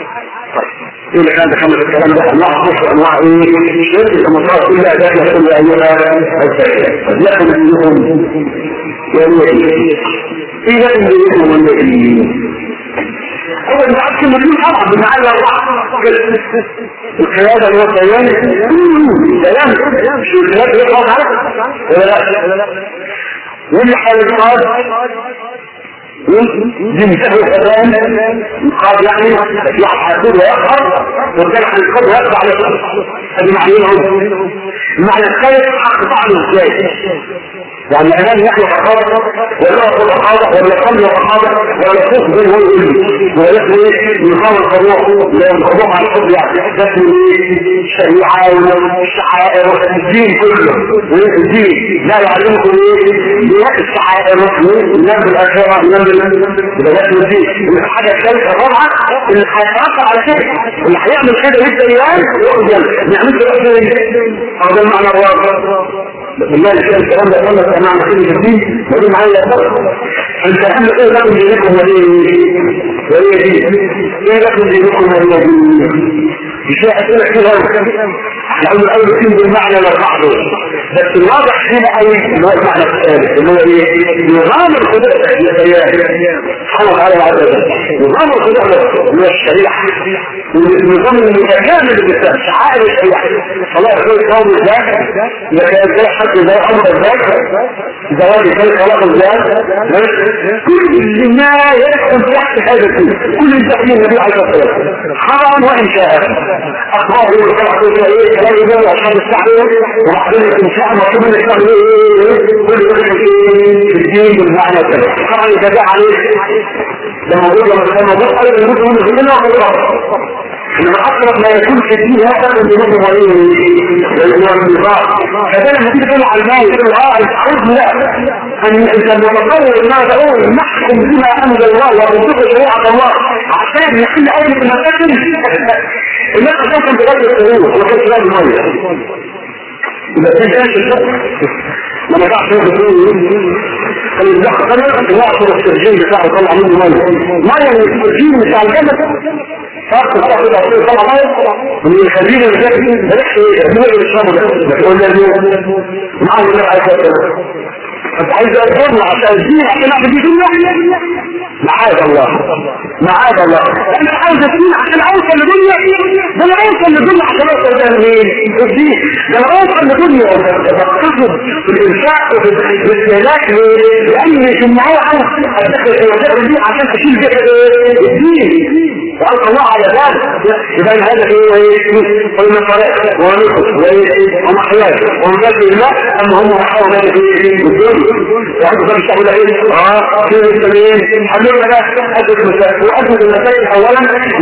طيب إيه كان تكمل الكلام ده أنواع خمس أنواع إيه الشرك المصار إلا ذلك كل أيها الزكاة لكن منهم يعني إيه لكن منهم والنبيين أول ما أكل مليون طبعا بمعنى القيادة اللي هو الطيان كلام مش القيادة اللي هو عارف ولا لا واللي حال القاد دي مسهل الأذان قال يعني يحصل ويقهر وكان عن القدر ويقضى على هذه معنيين معنى الخير أقطع له ازاي يعني الأمان يحيى رقابة ولا يأخذ رقابة ولا يقل رقابة ولا يفوق بين هو يقول ويحيى يقام القروح لا القروح على الحب يعني إحداث الشريعة والشعائر الدين كله الدين لا يعلمكم ايه الشعائر النبي الآخرة النبي بدأت الدين الحاجة الثالثة الرابعة اللي هيترتب على كده اللي هيعمل كده يبدأ يوان يقول ما يعملش كده أو ده المعنى الرابع بالله الشيء الكلام ده يقول لك انا عم كل الدين ودي معايا انت اهم ايه لكم دينكم وليه وليه دين ايه لكم دينكم وليه دين مش اسئله كده لأن الأول يكون بالمعنى والبعض بس الواضح هنا قوي اللي هو المعنى الثالث اللي هو ايه؟ نظام الخدوع سبحانه وتعالى عز وجل نظام الخدوع اللي هو الشريعة النظام المتكامل بالذات شعائر الشريعة الله يقول قوم الذات لكن ازاي حد زي امر الذات زواج زي خلاق الذات كل ما يدخل تحت هذا الشيء كل التحليل النبي عليه الصلاه والسلام حرام وان شاء اخباره وطلعته ايه لا يبالي عشان التعليم وبعدين الانسان مطلوب انك تعمل ايه كل ده في الدين بالمعنى كده طبعا يتابع عليه ده موجود لما كان موجود قال الموجود منه في منه انما اقرب ما يكون في الدين هذا من دماغ مريض النظام فده لما تيجي تقول على المال تقول اه انت عاوز لا ان انت متصور ما تقول نحكم بما انزل الله ونطبق شريعه الله عشان نحل اول المشاكل الناس اساسا بغير الحروف وما كانش لازم ميه يبقى كان ايش لما تعرف شو بتقول كان يتدخل انا يعصر السرجين بتاعه يطلع منه ميه ميه من السرجين بتاع الجنة فرق بتاع كده عصير طلع ميه من الخزين اللي جاي بلاش ايه هو اللي بيشربه ده بتقول له معاه اللي عايز انت عايز اقول عشان الدين عشان اعمل دي دنيا معاذ الله معاذ الله انت عاوز الدين عشان اوصل لدنيا ده انا اوصل لدنيا عشان اوصل لمين الدين ده انا اوصل لدنيا بقصد في الانفاق وفي الاستهلاك لان في النهايه انا ادخل في وسائل الدين عشان تشيل بيها الدين وألقى الله على ذلك يبقى هذا ايه قلنا صلاة ونصف ومحياج ومجد الله أما هم محاول ذلك الدين وعنده ذلك تعمل ايه اه في المسلمين حلونا بقى أدد المسائل وأدد المسائل أولا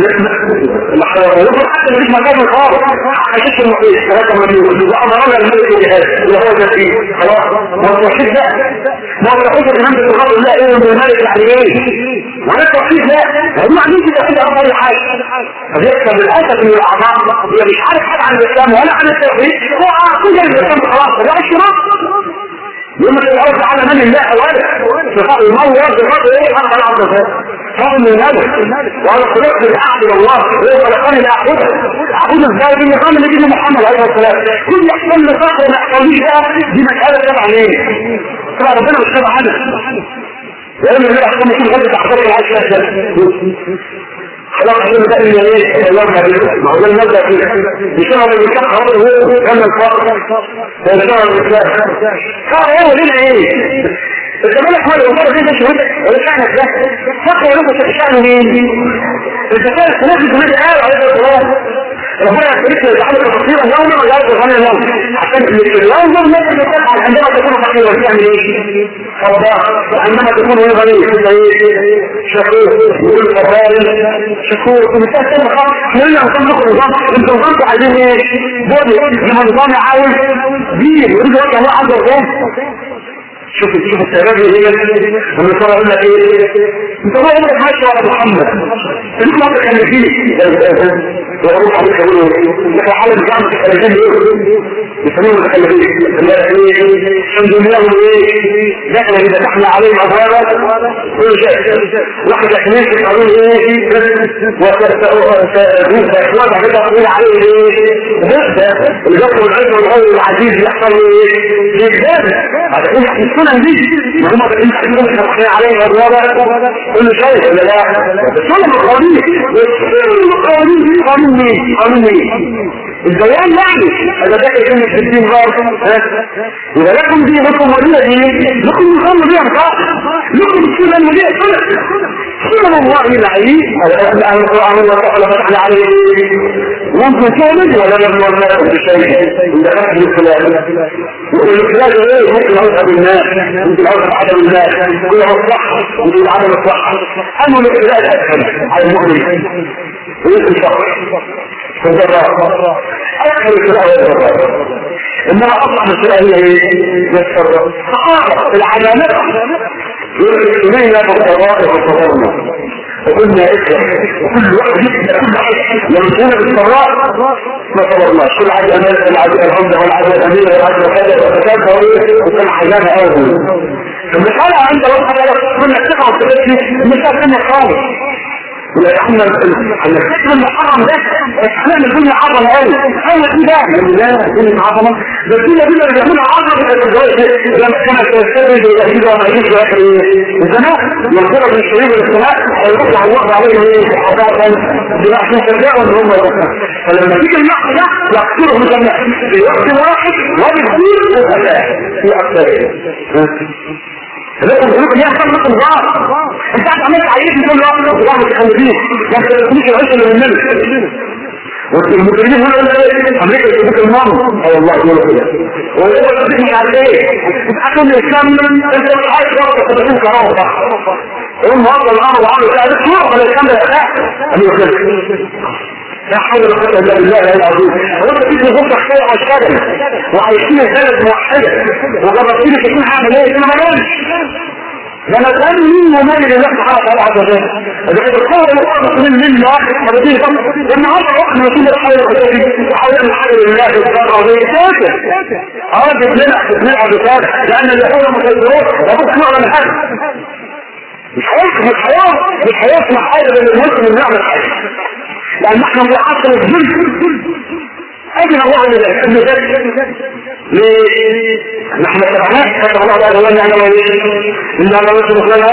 يقول حتى مفيش مكان خالص حشيش المحيط ثلاثة مليون إذا أمرنا الملك بهذا اللي هو تسبيح خلاص ما هو توحيد لا ما هو توحيد الإمام بالغضب لا إيه من الملك يعني إيه ولا توحيد لا هم عندهم كده كده أمر أي حاجة فبيكسب للأسف من الأعمار هي مش عارف حاجة عن الإسلام ولا عن التوحيد هو كل الإسلام خلاص ده الشراط يوم الأرض على من الله أولا صفاء المولى صفاء إيه أنا أنا عبد فضل من الملك وأنا خلقت لأعبد الله هو خلقني لأعبده أعبد إزاي دي نظام اللي جينا محمد عليه الصلاة كل يحصل لي صح وما يحصليش ده دي مسألة تبع ليه؟ تبع ربنا مش تبع أنا لأن اللي يحصل مش مغلق أحضر العشرة خلاص عشان ده اللي ايه الله ما هو ده المبدا فيه بسبب النكاح خلاص هو كان الفقر ده بسبب النكاح اه هو لنا ايه انت مالك مال الامور دي مش مهمه ولا شأنك ده فقر يا رب شأنه مين انت كان تنافس النبي قال عليه الصلاه ربنا يخليك يتعلق فقيرا يوما ويعرف غني يوم عشان اليوم ده الناس بتفعل عندما تكون فقيرا تعمل ايه؟ صباح عندما تكون ايه غني تبقى ايه؟ شكور يقول صبار شكور ومثال تاني خالص كلنا نكون لكم نظام انتوا نظامكم عايزين ايه؟ بودي لما النظام عاوز دين يريد وجه الله عز وجل شوف شوف الشباب اللي هي لما صار يقول لك ايه انت ما عمرك ماشي على محمد انت ما تخلفيه ويروح عليك يقول لك العالم بتاع متخلفين ايه يسموه متخلفين الحمد لله ايه دخل اذا فتحنا عليهم ابوابا كل شيء واحد يحميك يقولون ايه وتوضع كده تقول عليه ايه ده الجبر والعز والغول العزيز يحصل ايه جدا هذا ايه السنن دي ما هم بقين تحميك عليهم ابوابا كل شيء ولا لا السنن القوانين السنن القوانين دي قانون مين قانون مين البيان يعني هذا ده يكون في الدين برضه يبقى لكم دي لكم ولي دين لكم نظام دي انصاف لكم السنة ولي سنة سنة الله العلي القرآن الله تعالى فتحنا عليه وانتم تؤمن ولا نبنى الله بشيء إذا أخذ الخلاف والخلاف ايه ممكن أوصى بالناس ممكن أوصى عدم الناس كله الصح وكل عدم الصح أنه الاختلاف أسهل على المؤمن ويمكن صح فالجراء أكثر السؤال إنما أصلا السؤال هي يسر العلامات إلينا بالقضاء والقضاء وقلنا اكرم وكل واحد يبدأ كل واحد لما كنا بالسراء ما صبرناش كل حاجة أمان العدو الحمد والعدو الأمير والعدو وكذا وكذا وإيه وكان حاجانا أول المسألة عند الله تعالى كنا الثقة والتبكي المسألة كنا خالص احنا الفكر المحرم ده احنا الدنيا عظمه قوي ايوه دي بقى لا الدنيا عظمه ده الدنيا دي اللي بيعملها عظمه لما كانت تستخدم الى ما يجي في اخر الزمان ينقل من شريب الاختلاف هيروح الله عليه ايه حضاره بما احنا ترجعوا ان هم فلما تيجي النقص ده يقتله مجمع في وقت واحد وبكثير في اكثر لكن يقولون ليه احسن مثل بعض انت عارف عملت عيش كل واحد وواحد متخلفين ما تخلفوش العيش اللي مننا والمدربين هنا يقول ايه امريكا يجيبك المام اه والله يقولوا كده وهو يجيبك مش عارف ايه تتحكم الاسلام انت مش عايز برضه تبقى كرامه صح هم هذا الامر وعملوا كده ده صوره ولا الاسلام ده يا ايوه كده لا حول ولا قوه الا بالله العظيم وانت تيجي تبص شويه على الشارع وعايشين البلد موحده وجربتني تكون هعمل ايه انا ما ده انا كان مين ومالي لله سبحانه وتعالى عز وجل ده القوة القوة من من واحد مرتين النهارده واحد مسؤول الحي الحي وحاول الحاجة لله سبحانه وتعالى كافر اه جبنا جبنا بكافر لان اليهود مسيطرون لابد ان نعلم حاجة مش هيسمع مش هيسمع مش هيسمع حاجة من المسلم يعمل حاجة لان احنا بنعصر الظلم اجل الله من ذلك ابن ذلك ليه نحن سبحانه كتب الله تعالى وان انا ان انا رسول الله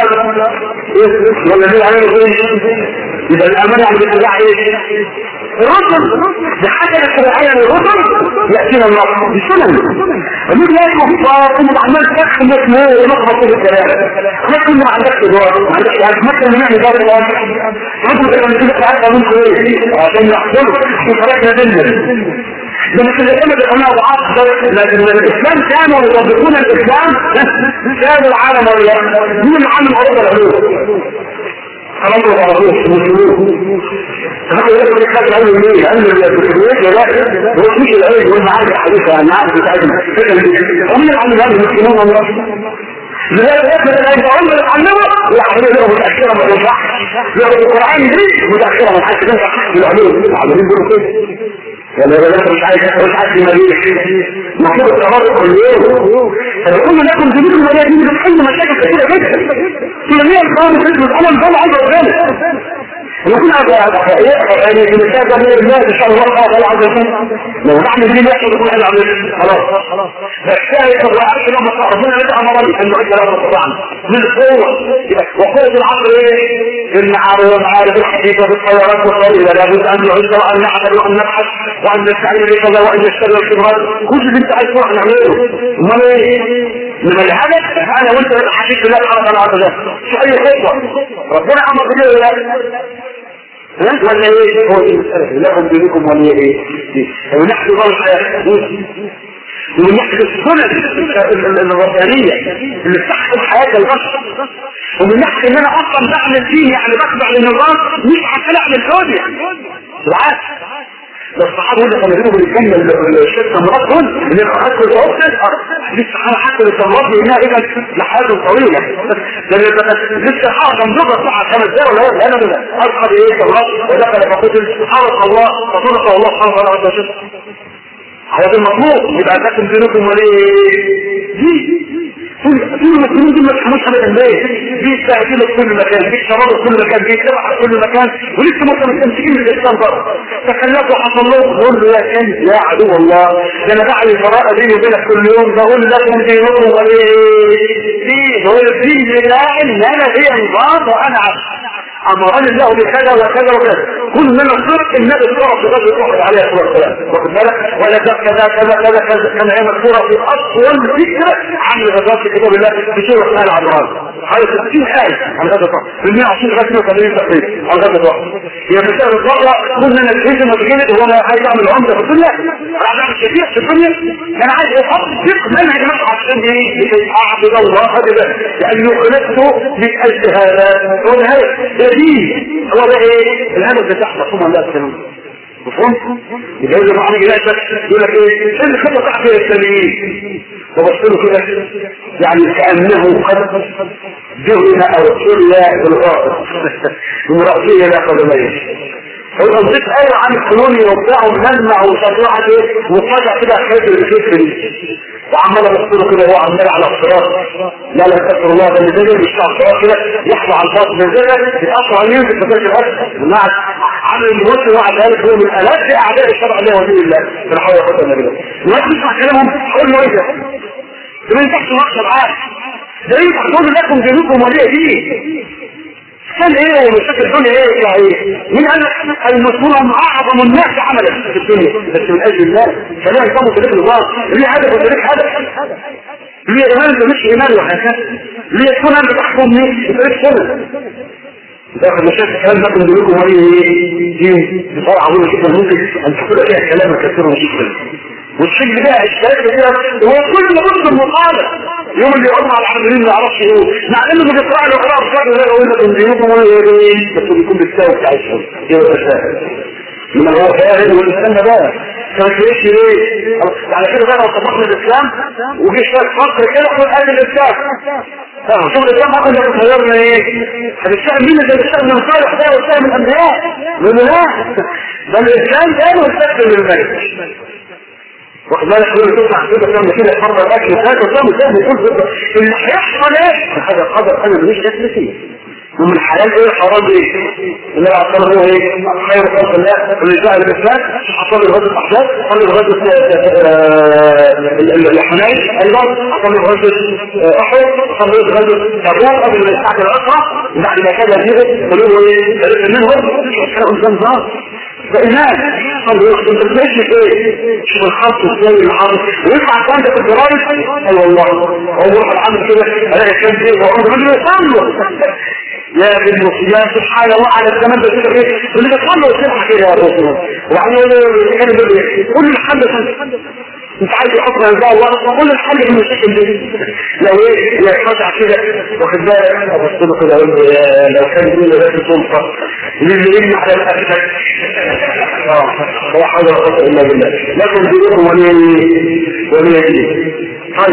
والذين عليهم يبقى الامانه عند الله ايه الرسل بحاجه الشرعيه للرسل ياتينا الله بسنن ومن لا يكون عمال تدخل مسموع ونخبط في الكلام ما كل ما عندك ادوار ما عندك يعني ما كان نعمل دار الوقت رجل كان يجيب عارفه من كويس عشان يحضر في طريقنا دلنا ده مش الاسلام بيقولنا ضعاف لكن الاسلام كانوا يطبقون الاسلام كانوا العالم ولا مين العالم اوروبا العلوم خلاص ما تعرفوش مسلمين فهذا يقول لك هذا العلم ليه؟ لان الكتابيات لا هو مش العلم هو المعارف الحديثه المعارف بتاعتنا هم العلم هذا المسلمون والله لذلك يثبت ان يتعلم يتعلمه ويعملوا له متاخره ما ينفعش لو القران دي متاخره ما حدش ينفع بالعلوم العلمين بيقولوا كده ولا ولا مش عايز مش عايز مدينة المفروض التمرد كل يوم فبقول لكم جديد المدينة دي بتحل مشاكل كثيرة جدا في جميع القوم في الأمم ده عايز أقول يكون يعني المثال ده من الله ان شاء الله تعالى عز وجل لو نعمل دي نحن نقول انا عملت خلاص فالشاهد هو عارف لما ربنا يدعى امرني ان نؤجل هذا القران من قوه وقوه العقل ايه؟ المعارف معارف الحقيقه بالطيارات والطريقه لابد ان نعد وان نعمل وان نبحث وان نستعين بكذا وان نشتغل الخبرات كل اللي انت عايز تروح نعمله امال ايه؟ من الهدف انا وانت حكيت بالله سبحانه وتعالى شو اي خطوه ربنا امر بكده ولا ايه هو لكم دينكم ولا ايه ومن ناحيه ضوء الحياه ومن ناحيه السنن الربانيه اللي بتحكم حياه البشر ومن ناحيه ان انا اصلا بعمل دين يعني بخضع للنظام مش عشان اعمل دنيا بالعكس الصحابة اللي كانوا يجيبوا بالجنة الشركة مراتهم اللي خدوا الأوفر لسه أنا حتى للصلاة لأنها إذا لحاجة طويلة لأن لسه حاجة مجرد ساعة خمس دقايق ولا ولا أنا أدخل إيه صلاة ودخل فقتل حرق الله فصدق الله سبحانه وتعالى عز وجل هذا المطلوب يبقى تاكل دينكم وليه دي كل المسلمين دول ما تفهموش ابدا ليه؟ بيستهدلوا في كل مكان، بيشربوا في كل مكان، بيتبعوا في كل مكان، ولسه متمسكين بالاسلام بره. تخلفوا حصل لهم بقول له يا كنز يا عدو الله، ده انا بعمل براءة بيني وبينك كل يوم بقول لكم دينكم وليه؟ دين هو الدين بتاعي ان انا هي نظام وانا عبد. امرني الله بكذا وكذا وكذا كل من الصدق النبي صلى في غزوه احد عليه الصلاه والسلام واخد بالك ولا ده كذا كذا كذا كذا كان هي مذكوره في اطول ذكر عن غزوات في كتاب الله في سوره اسمها العمران حوالي 60 ايه عن غزوه احد في 120 غزوه وثمانين تقريبا عن غزوه احد هي مسائل الضرة كنا نتهزم وتجلد هو انا عايز اعمل عمده في الدنيا عايز اعمل شفيع في الدنيا انا عايز اطبق منهج نفسه عشان ايه اعبد الله هذا لانه خلقت من اجل هذا هو الهدف دين هو ده ايه الهدف بتاعنا ثم الله سبحانه مفهوم؟ يبقى يجب ان يجي يقول لك ايه؟ ايه الخطه بتاعت الاسلاميين؟ وبص له كده يعني كانه قد دهن او حلى بالغائط من راسه الى قدميه هو نضيف قوي عن الكولوني وبتاع ومنمع وشجاعة ايه وفجأة كده حكاية الفكر دي وعمال ابصره كده هو عمال على الصراط لا لا استغفر الله ده اللي زي مش على الصراط كده يحصل على الباطن ده زي يتأثر عليه في الفتاة الأسد ومع عامل المسلم وعد ذلك هو من ألد أعداء الشرع الله ولي الله في حول وقوة إلا بالله الناس تسمع كلامهم قول له ايه ده؟ ده ما ينفعش مقصد عاد ده ينفع تقول لكم دينكم ولي دين كان ايه ومشاكل الدنيا ايه يعني مين قال لك المسلمون هم اعظم الناس عملا في الدنيا بس من اجل الله فلا يصابوا في النظام ليه هدف ولا ليه هدف ليه ايمان ده مش ايمان وهكذا ليه سنن بتحكمني بطريق سنن داخل مشاكل كلام لكم دينكم ولي دين بصراحه عظيمه جدا ممكن ان تكون فيها كلام كثير جدا والسجن ده اشتراك كده هو كل ضد المقالة يوم اللي يقوم على العاملين ما يعرفش يقول مع انه بيقرا له قراءه بشكل غير يقول لك ان دينكم ولا بس بيكون بالساوي بتاع الشغل يبقى تساهل من هو فاهم والاسلام ده بقى كانت ليش ليه على كده بقى لو طبقنا الاسلام وجي شويه فقر كده قول قال الاسلام اه شوف الاسلام ممكن ده بتغيرنا ايه هتشتغل مين اللي بيشتغل من صالح ده ويشتغل من الانبياء من لا ده الاسلام ده مستقبل الملك واخد بالك كل تطلع كده تعمل كده تحضر الاكل وتاكل تعمل تعمل كل اللي هيحصل ايه هذا قدر انا ماليش دخل فيه ومن الحلال ايه الحرام ايه اللي اعطاه هو ايه خير خلق الله اللي جاء الاسلام حصل له غزوه احزاب حصل له غزوه الحنين ايضا حصل له غزوه احد حصل له غزوه تبوك قبل ما يستعجل الاسرى وبعد ما كان يجيبه قالوا له ايه منهم كانوا قدام ظهر ده ايمان طب انت بتمشي في ايه شوف الخط ازاي اللي حاطط ويطلع كان ده في الجرايد اي والله هو يروح العمل كده الاقي كان ايه وهو الراجل يصلي يا ابن يا سبحان الله على الزمان ده كده ايه اللي بيصلي ويسمع كده يا رسول الله وبعدين يقول له كان بيقول لي كل الحل انت عايز يحط ان شاء الله كل الحل من المشاكل دي لو ايه يا خشع كده واخد بالك ابص له كده اقول له لو كان يقول لي سلطه اللي يجمع على الاكل هو حول ولا قوه الا بالله لكم دينكم ولي ولي دين طيب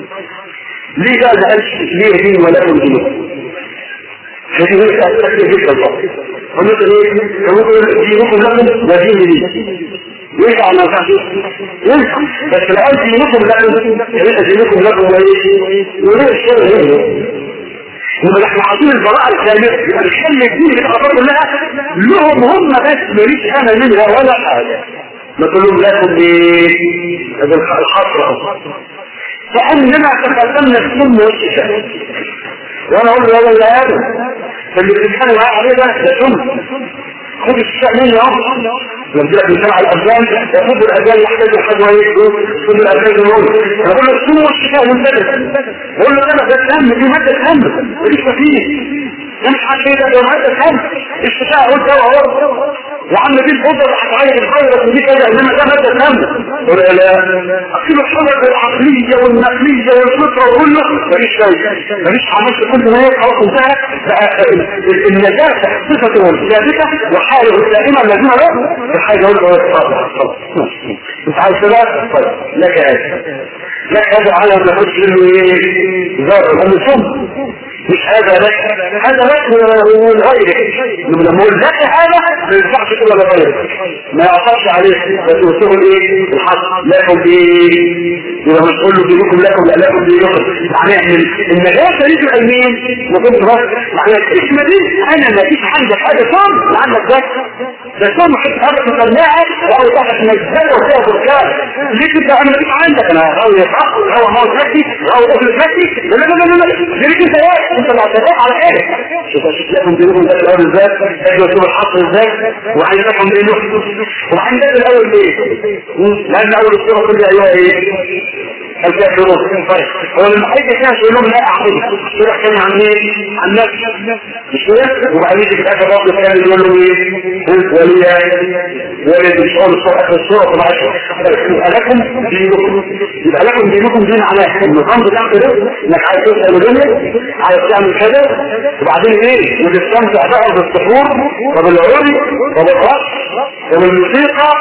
ليه بقى ده ليه دين ولكم دينكم هذه هي التكليف جدا ومثل ايه يقول دينكم لكم ودين لي ينفع ما ينفعش ينفع بس لو قلت دينكم لكم يبقى دينكم لكم وايه وليه الشيء ايه يبقى احنا عاطين البراءة الكاملة يبقى نخلي الدين بالأخبار كلها لهم هم بس ماليش انا منها ولا حاجة ما تقولهم لكم ايه هذا الحصر كأننا تقدمنا السم والشفاء وانا اقول له يا ولا هذا فاللي بتتكلم معاه عليه ده ده سم خد الشفاء مني اهو لما جاء من سمع الأذان يقول الأذان يحتاج حاجة يقول كل الأذان يقول يقول له السم والشفاء منتبه يقول له انا ده الهم دي مادة الهم مفيش فيه ده مش حاجة كده ده مادة الهم الشفاء قلت دواء اهو وعم دي الفضل هتعيد الخيرة ودي كده انما ده مادة الهم ولا لا اكيد الحرة العقلية والنقلية والفطرة وكله مفيش فايدة مفيش عملت كل ما هي خلاص انتهى النجاسة صفته ثابتة وحاله الدائمة الذين له الحاجة اقول له انت عايز كده طيب لك هذا لك هذا على ما يخش منه ايه زار الصم مش هذا لك هذا لك ولغيرك لما اقول لك هذا ما ينفعش كده لغيرك ما يعطفش عليك بس يوصفه الايه الحق لكم بايه يبقى مش تقول له دينكم لكم لا لكم دينكم يعني النجاسه دي تبقى لمين وكنت بس يعني الاسم دي انا ما فيش عندك حاجه صم عندك ده ده صم حته حاجه تطلعها او تحت مجزله وفيها بركان ليه كده انا ما فيش عندك انا غاوي صح هو موت نفسي غاوي طفل نفسي لا لا لا لا لا ليه انت ايه انت اللي هتدافع على ايه شوف شوف لكم دينكم ده الاول ازاي ايوه شوف الحصر ازاي وعايز لكم ايه وعايز الاول ايه لان اول الصوره كلها ايوه ايه الكافرون هو لما حيث كان يقول لهم لا اعبد يروح كان عن ايه عن نفسه مش كده وبعدين يجي في الاخر برضه كان يقول له ايه ولي ولي مش هو الصوره اخر الصوره طبعا يبقى لكم دينكم يبقى لكم دينكم دين على النظام بتاعك ده انك عايز تسال الدنيا عايز تعمل كده وبعدين ايه وتستمتع بقى بالسحور وبالعري وبالرقص وبالموسيقى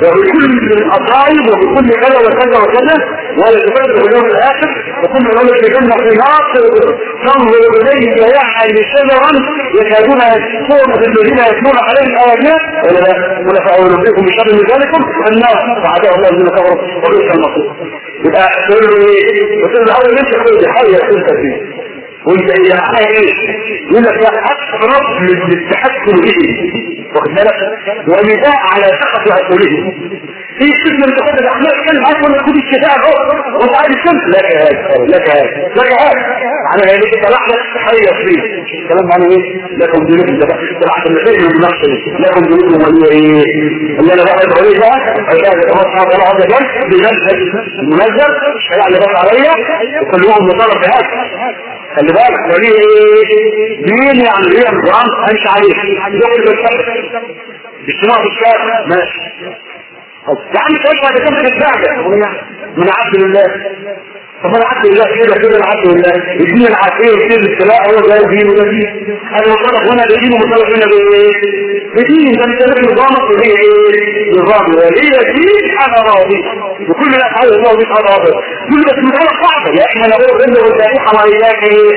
وبكل الأصائب وبكل كذا وكذا وكذا ولا تفكر في اليوم الآخر وكل ذلك في جنة في ناصر تنظر إليه يعني شجرا يكادون يسكون الذين يتلون عليه الآيات ولا لا ولا فأولئكم بشر من ذلكم النار وعداء الله الذين كفروا وبئس المصير يبقى تقول له ايه؟ وتقول له اول نفسك تقول لي حاجه انت فيه وانت ايه معناها ايه؟ يقول لك يا اقرب للتحكم به واخد بالك؟ ونداء على سقف عقوله في قسم من تقول الاحمال كان عارف ولا كل الشفاعة اهو وانت عارف الشمس لك هذا لك هذا لك هذا على ذلك طلع لك حي فيه الكلام معناه ايه؟ لكم دينكم ده طلع عشان الخير من نفسه لكم دينكم ولي ايه؟ اللي انا بقى بقول بقى عشان الله سبحانه وتعالى عز وجل بينزل المنزل الشريعه اللي بقى عليا وكل يوم مطالب بهذا خلي بالك وليه ايه؟ دين يعني هي نظام امشي عليه يقول بالفرق اجتماع بالشارع ماشي يعني تشبه بكم الدعوة من عبد الله طب انا عبد الله كده كده العبد الله الدين العافية والدين الابتلاء هو ده الدين وده الدين انا مطلق هنا بدين ومطلق هنا بدين انت بتعمل نظامك وهي ايه نظام هي دين انا راضي وكل الافعال الله بيت انا راضي كل بس مسألة صعبة يا اخي انا اقول انه والتاريخ على اياك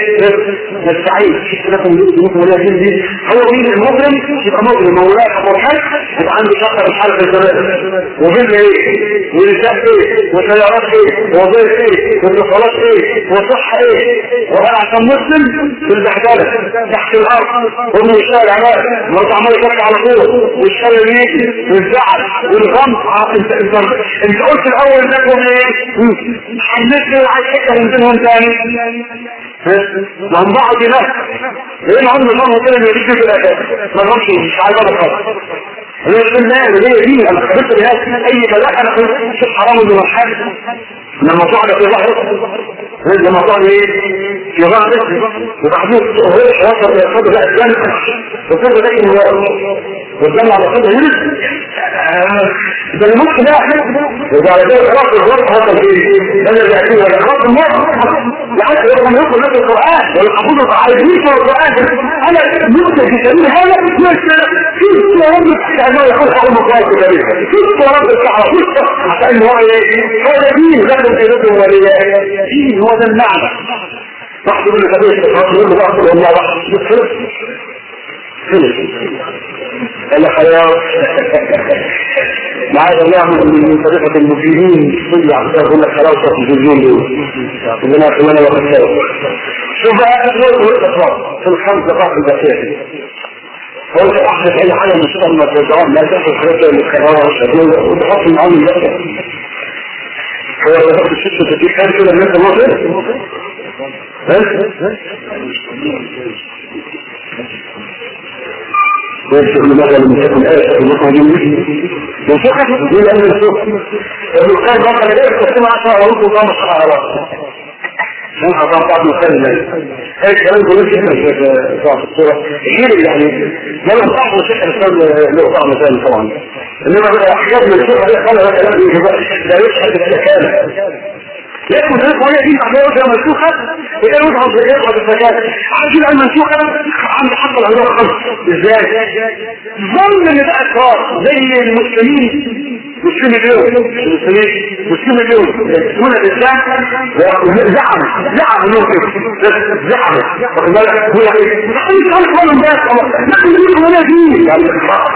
نستعيد لكم دينكم ولا دين دي هو مين المسلم يبقى مسلم مولاك مرحل يبقى عنده شخص الحرب الزمان وبين ايه ولسان ايه وسيارات ايه ووظائف ايه والاتصالات ايه وصحة ايه وقال عشان مسلم في البهدلة تحت الارض هم الشارع بقى مرات عمال يفكر على طول والشارع يجي والزعل والغم انت انت انت قلت الاول لكم ايه حملت عايز حته من دينهم تاني وهم بعض ناس لان هم نظام كده ما يجيش في الاخر ما نظامش مش عايز انا خالص هي المال هي دي انا خبرت بها اي بلاء انا شوف حرام من الحاجة لما صعد في ظهره لما صعد ايه في ظهره وبعدين هو وصل يصد بقى الجنة وصد بقى والجنة على صدر يلس ده المخ ده وبعد ذلك خلاص الوقت وصل ايه ده اللي بيعطيه ولا خلاص المخ لحد يوم يوصل نفس القرآن والحفوظ عايزين في القرآن انا ممكن في سبيل هذا في يا رب يعني يقول حول مقايسة كبيرة في يا رب الكعبة عشان هو ايه هو ده دين لكم ايدكم ولياء دين هو ده المعنى واحد يقول لك ابيش يقول له بقى والله واحد فلس قال حياة معاذ الله من طريقة المسلمين صلي على يقول لك خلاص في الجزيون دول ربنا يكرمنا ويخسر شوف بقى في الخمس دقائق البسيطة قلت احدث اي حاجة من شطر ما تجرب لا تحدث حاجة للكرارة الشديدة وتحط معاهم البسيطة هو يحط الشطة تديك حاجة كده الناس المصر ويكتب لماذا لم تكن آية في النقطة دي وشكت دي لأن الشوف ابن القيم بقى لديه تقسيم عشرة ورد وقام الشرع على رأسه عشان حضر بعض مكان الله هاي الكلام ده مش يفهم في الصورة غير يعني ما ينفعش الشيخ الإسلام له طعم ثاني طبعا إنما بقى حاجات من الشيخ عليه قال هذا كلام لا يشهد الشكالة لكن الناس وهي دي معناها وجهه منسوخه وكان وجهه في يقعد الزكاه عارفين المنسوخه عند حق العلماء الخمس ازاي ظن ان ده اكرار زي المسلمين مسلم اليوم المسلمين مسلم اليوم يكتبون الاسلام زعم زعم انهم كده زعم واخد بالك هو ايه؟ مش عارف ولا الناس نحن نريد ولا دين يعني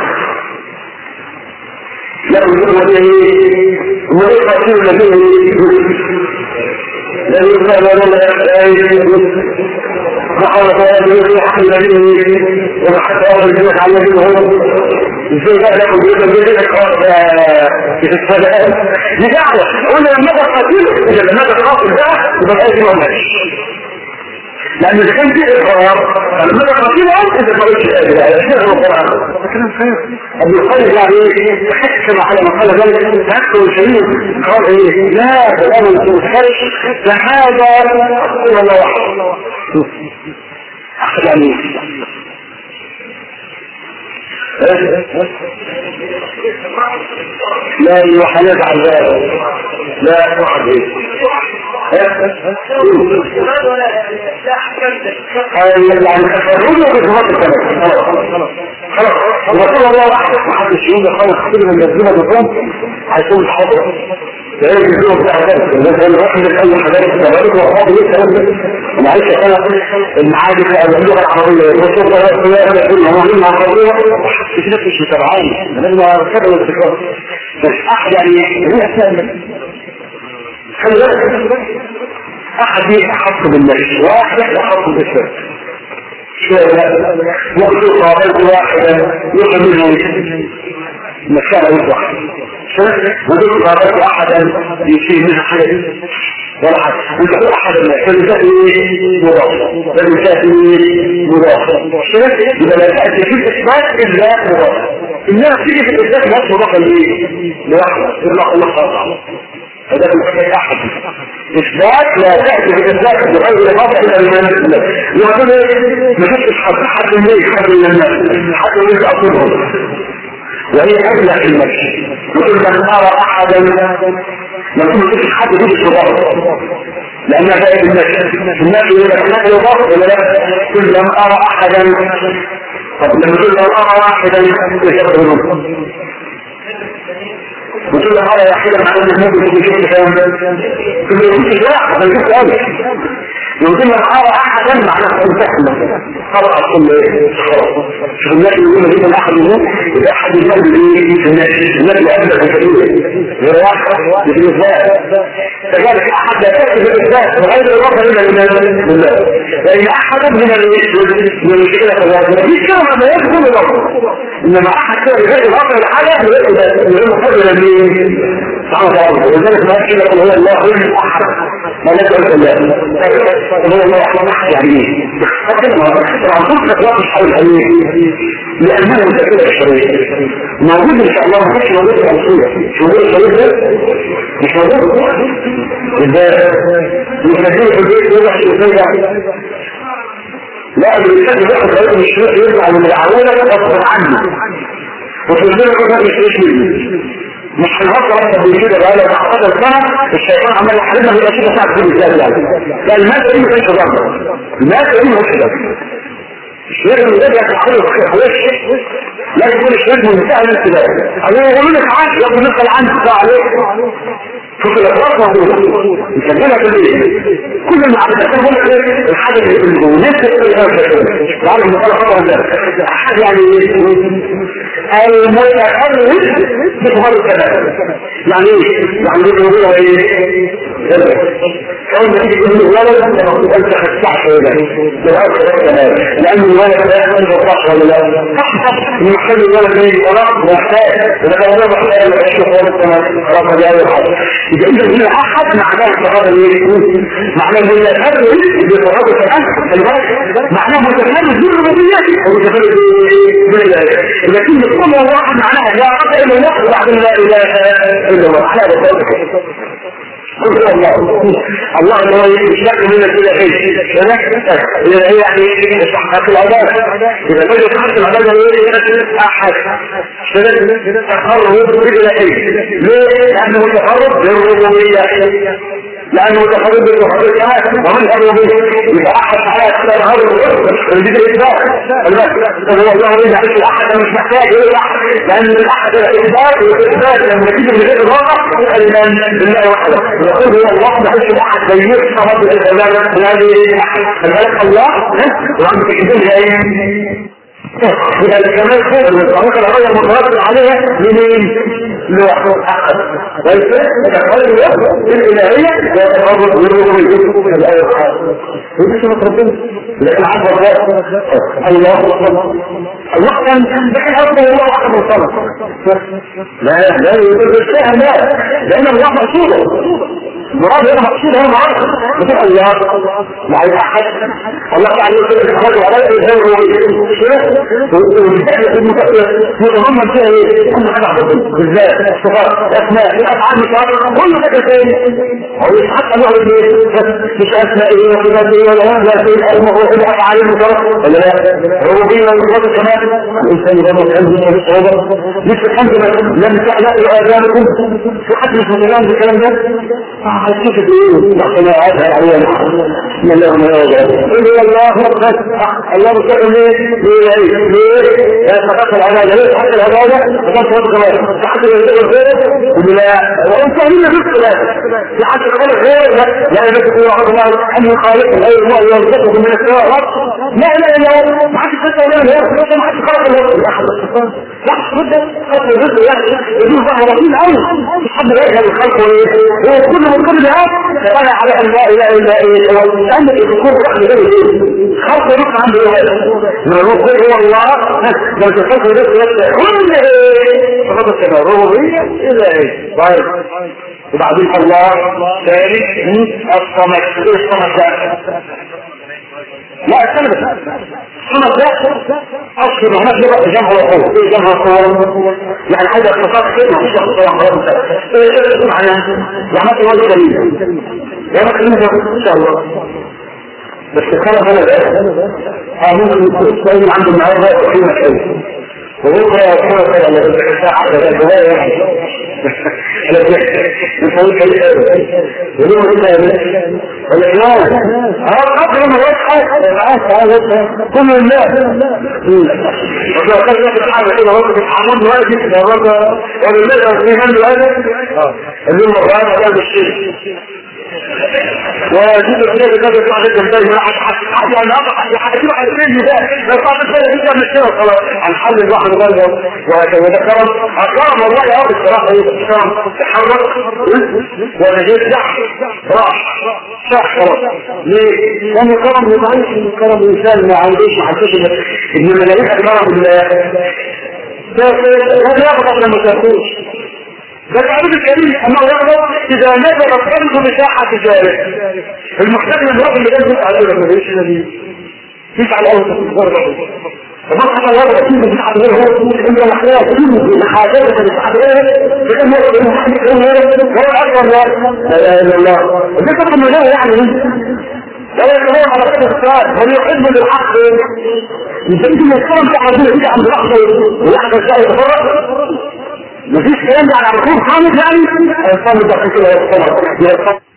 لا يقول ايه وإيه قصير الذي لا يقبل ولا نحن قال حق الذي وحتى أول الجنة على الذي هو ازاي بقى ناخد يقول لك لك في الصلاة لدعوة قلنا لما ده قتيل إذا لما ده قاتل بقى يبقى لازم أقول لأن إذا كان في إقرار فلما ده قتيل أنت إذا ما قلتش قادر على شيء هو القرآن كلام خير أبو القيم يعني حكم على ما قال ذلك تأكل شيء قال إيه لا تقول تنخرج فهذا رسول الله يعني لا يحنك عذاب لا تحدث يعني تفرجوا بصفات الكلام خلاص وصلى الله احد محدش يقول خالص كده من الزمن بكم هيكون الحضر لأن الجزء بتاع ذلك الناس قالوا واحد من أي حاجات التبارك وأصحابه ليه الكلام ده معلش أنا المعادي في اللغة العربية الرسول صلى الله عليه وسلم يقول هو مين عربية في ناس مش متابعين لازم أركبه الاستقرار بس أحد يعني هي أسلام خلي بالك أحد يحط بالنفس واحد يحط بالسر يقتل قابلت واحدا يحمل مسألة واحدة ودول قابلت أحدا يشيل منها حاجة ولا حاجة انت تقول أحد الناس فالمساء مضافة فالمساء مضافة يبقى لا تأتي في الإثبات إلا مضافة إنها تيجي في الإثبات لا مضافة لإيه؟ لواحدة إلا الله خاصة هذا المسألة أحد إثبات لا تأتي بإثبات بغير إضافة إلى المنزل يقول ما فيش حد حد من ليش حد من الناس حد من ليش أصولهم وهي أبلغ في المشي يقول من أرى أحدا يقول ما فيش حد يجي صدار لأنها بقت المشي الناس يقول لك الناس يضاف ولا لا كل من أرى أحدا طب لما تقول من أرى واحدا يشغلون وكل مرة واحدة مع ان النبي في كل كلام كل يوم في واحد من كل قال يمكن ان ارى احدا معناه انتهى خلاص كل شوف الناس يقول لك ان احد يموت يبقى احد يموت الناس الناس اللي قبل الكثير غير واحد في الاثبات كذلك احد لا تاتي بالاثبات وغير الاضافه الى لله لان احدا من من المشكله كذلك في كلمه ما يدخل الاضافه انما احد كان غير الاضافه لحاجه يقول مقدر سبحانه وتعالى ولذلك ما يكفي لكم هو الله غير احد ما لا يدعو الا هو الله احد يعني ايه؟ العنصر الاطلاق مش حول عليه لانه متاكد الشرعيه موجود ان شاء الله ما كانش موجود في العنصريه مش موجود الشرعيه مش موجود اذا يخليه في البيت يروح يرجع لا الانسان ياخد طريق مش يرجع من العوالة غصب عنه وتقول له مش مش مني مش هنهزر اكتر من كده بقى لو 19 سنه الشيطان عمال يحاربنا يبقى كده ساعه كل ازاي يعني لا الماده دي ما كانش ضربه الماده دي ما كانش ضربه الشيخ اللي يرجع تحاول وش لا يكون الشيخ منتهى الانتباه قالوا يقولوا لك عاش يا ابو نقل عنك ده عليك شوف الاخلاق موجود يسجلها في البيت كل المعلومات بقول لك الحاجه اللي الناس تعرف ان قال خطر ده احد يعني المتفرد بظهر الكلام يعني ايه يعني ايه هو ايه كون تيجي تقول له ولد انت خدتعش ولا لان الولد ده ما ينفعش ولا لا المحل الولد ده يبقى محتاج ولا هو محتاج يعيش خالص كمان رقم دي اول حاجه يبقى انت هنا احد معناه الصحابه ايه معناه ان الفرد بالصحابه كمان خلي بالك معناه متفرد بالربوبيه ومتفرد بالله لكن كل واحد معناها لا اله الا الله وبعدين لا اله الا الله على الله الله اللي هو يشتكي منك كده ايه هي يعني استحقاق العبادة اذا كنت تحقق العبادة ايه احد تقرب الى ايه ليه لانه تقرب بالربوبية لانه تقرب بالربوبية ومن الربوبية يبقى احد حياة تقرب دي الاثبات هو الله يريد عليك الاحد مش محتاج ايه لان الاحد الاثبات والاثبات لما تيجي من غير اضافه لله وحده يقول هو الله بحيث الاحد لا يفهم رب العباده هذه فذلك الله وعند تكبير ايه إذا الكمال خير الطريقة العربية المتوافق عليها لمين؟ لوحده أحد ولكن تقرر الإلهية ويتقرر بالربوبية من الآية الحالة ودي سنة ربنا لكن عبد الله الله الله كان بحي أرضه الله أحد وصلت لا لا يقول بالشيء لا لأن الله مقصوده مراد هنا مقصود هنا معرفة مثل الله يعني احد الله تعالى يقول الحاج ولا يقول يتضمن فيها ايه؟ كل حاجه بالذات الصفات الاسماء الافعال مش كل حاجه تاني هو مش حتى نوع مش اسماء ايه وصفات ايه ولا لا في الافعال المتوسط ولا لا ربوبيه والصفات كمان الانسان يضمن قلبه بالصعوبه مش الحمد لله لم تعلقوا اذانكم في حد مش متنام بالكلام ده هتشوف ايه اقتناعاتها علينا من الله ما يوجد قل الله اكبر الله بتقول ليه ليه ليه يا تقص العباده ليه تحط العباده تقص الرزق كمان تحط الرزق غير يقول لا وانت هنا رزق لا تحط الرزق غير لا لا يمسك الله الله ان يخالق اي الله يرزقه من السماء لا لا لا ما حدش يسوي ولا لا ما حدش خلق الرزق احد الصفات لا بد خلق الرزق يعني يجوز بقى رهيب قوي مش حد يقدر يخلقه ايه هو كل من كل ده طلع على ان لا اله الا ايه هو الانسان يكون واحد غير ايه خلق الرزق عنده ايه الرزق هو الله لو تخلق الرزق كل ايه فقط السماء ربوبيه الى ايه طيب وبعدين الله ثالث الصمد ايه الصمد ده لا استنى بس الصمد ده اصل هناك لغه جمع وقوه ايه جمع وقوه يعني حاجه اختصاص كده مفيش اختصاص خلاص ايه ايه معناها يعني مثلا وجه دليل يا مثلا ان شاء الله بس الخلق انا ده ممكن يكون السؤال عنده النهارده وقيمه شويه وبكره يكون كده على الساعه ده الجوايه يعني انا مش هقول كده وليه انت يا باشا الإمام اه قبل ما يصحى معاك هذا كل الناس وكذا كذا كذا حاجه كده برضه بتحمل واجب يا رب ولا لا في هم هذا اه اللي هو الرابع ده الشيء وجود الكتاب كذا في حاجه جنبي راح حد يعني اقطع يحكي على الفيلم ده لو قاعد كده جدا من كده خلاص هنحل الواحد غيره وهكذا ده كرم اكرم والله يا رب الصراحه ايه كرم تحرك وانا جيت صح راح صح خلاص ليه؟ لان كرم يضعيف من كرم الانسان ما عندوش ما حسيش ان الملائكه كرم الله ده ده ياخد لما تاخدوش ده العدد الكريم انه يغضب اذا نزل القلب بساحة ذلك المحتاج من الوقت اللي جنبه على الوقت اللي يشي نبيه فيش على اول تفكير فما حتى الوضع كله بساحة غير هو انت محتاج كله لحاجات بساحة غير فإنه هو الأكبر لا اله الا الله وده تفهم الله يعني لو يتبعون على قدر السؤال هل يحب بالحق يمكن يتكلم في عربية كده عند لحظة ولحظة الشيء يتفرق مفيش كلام يعني على طول حامد يعني الانسان ده كده يتصرف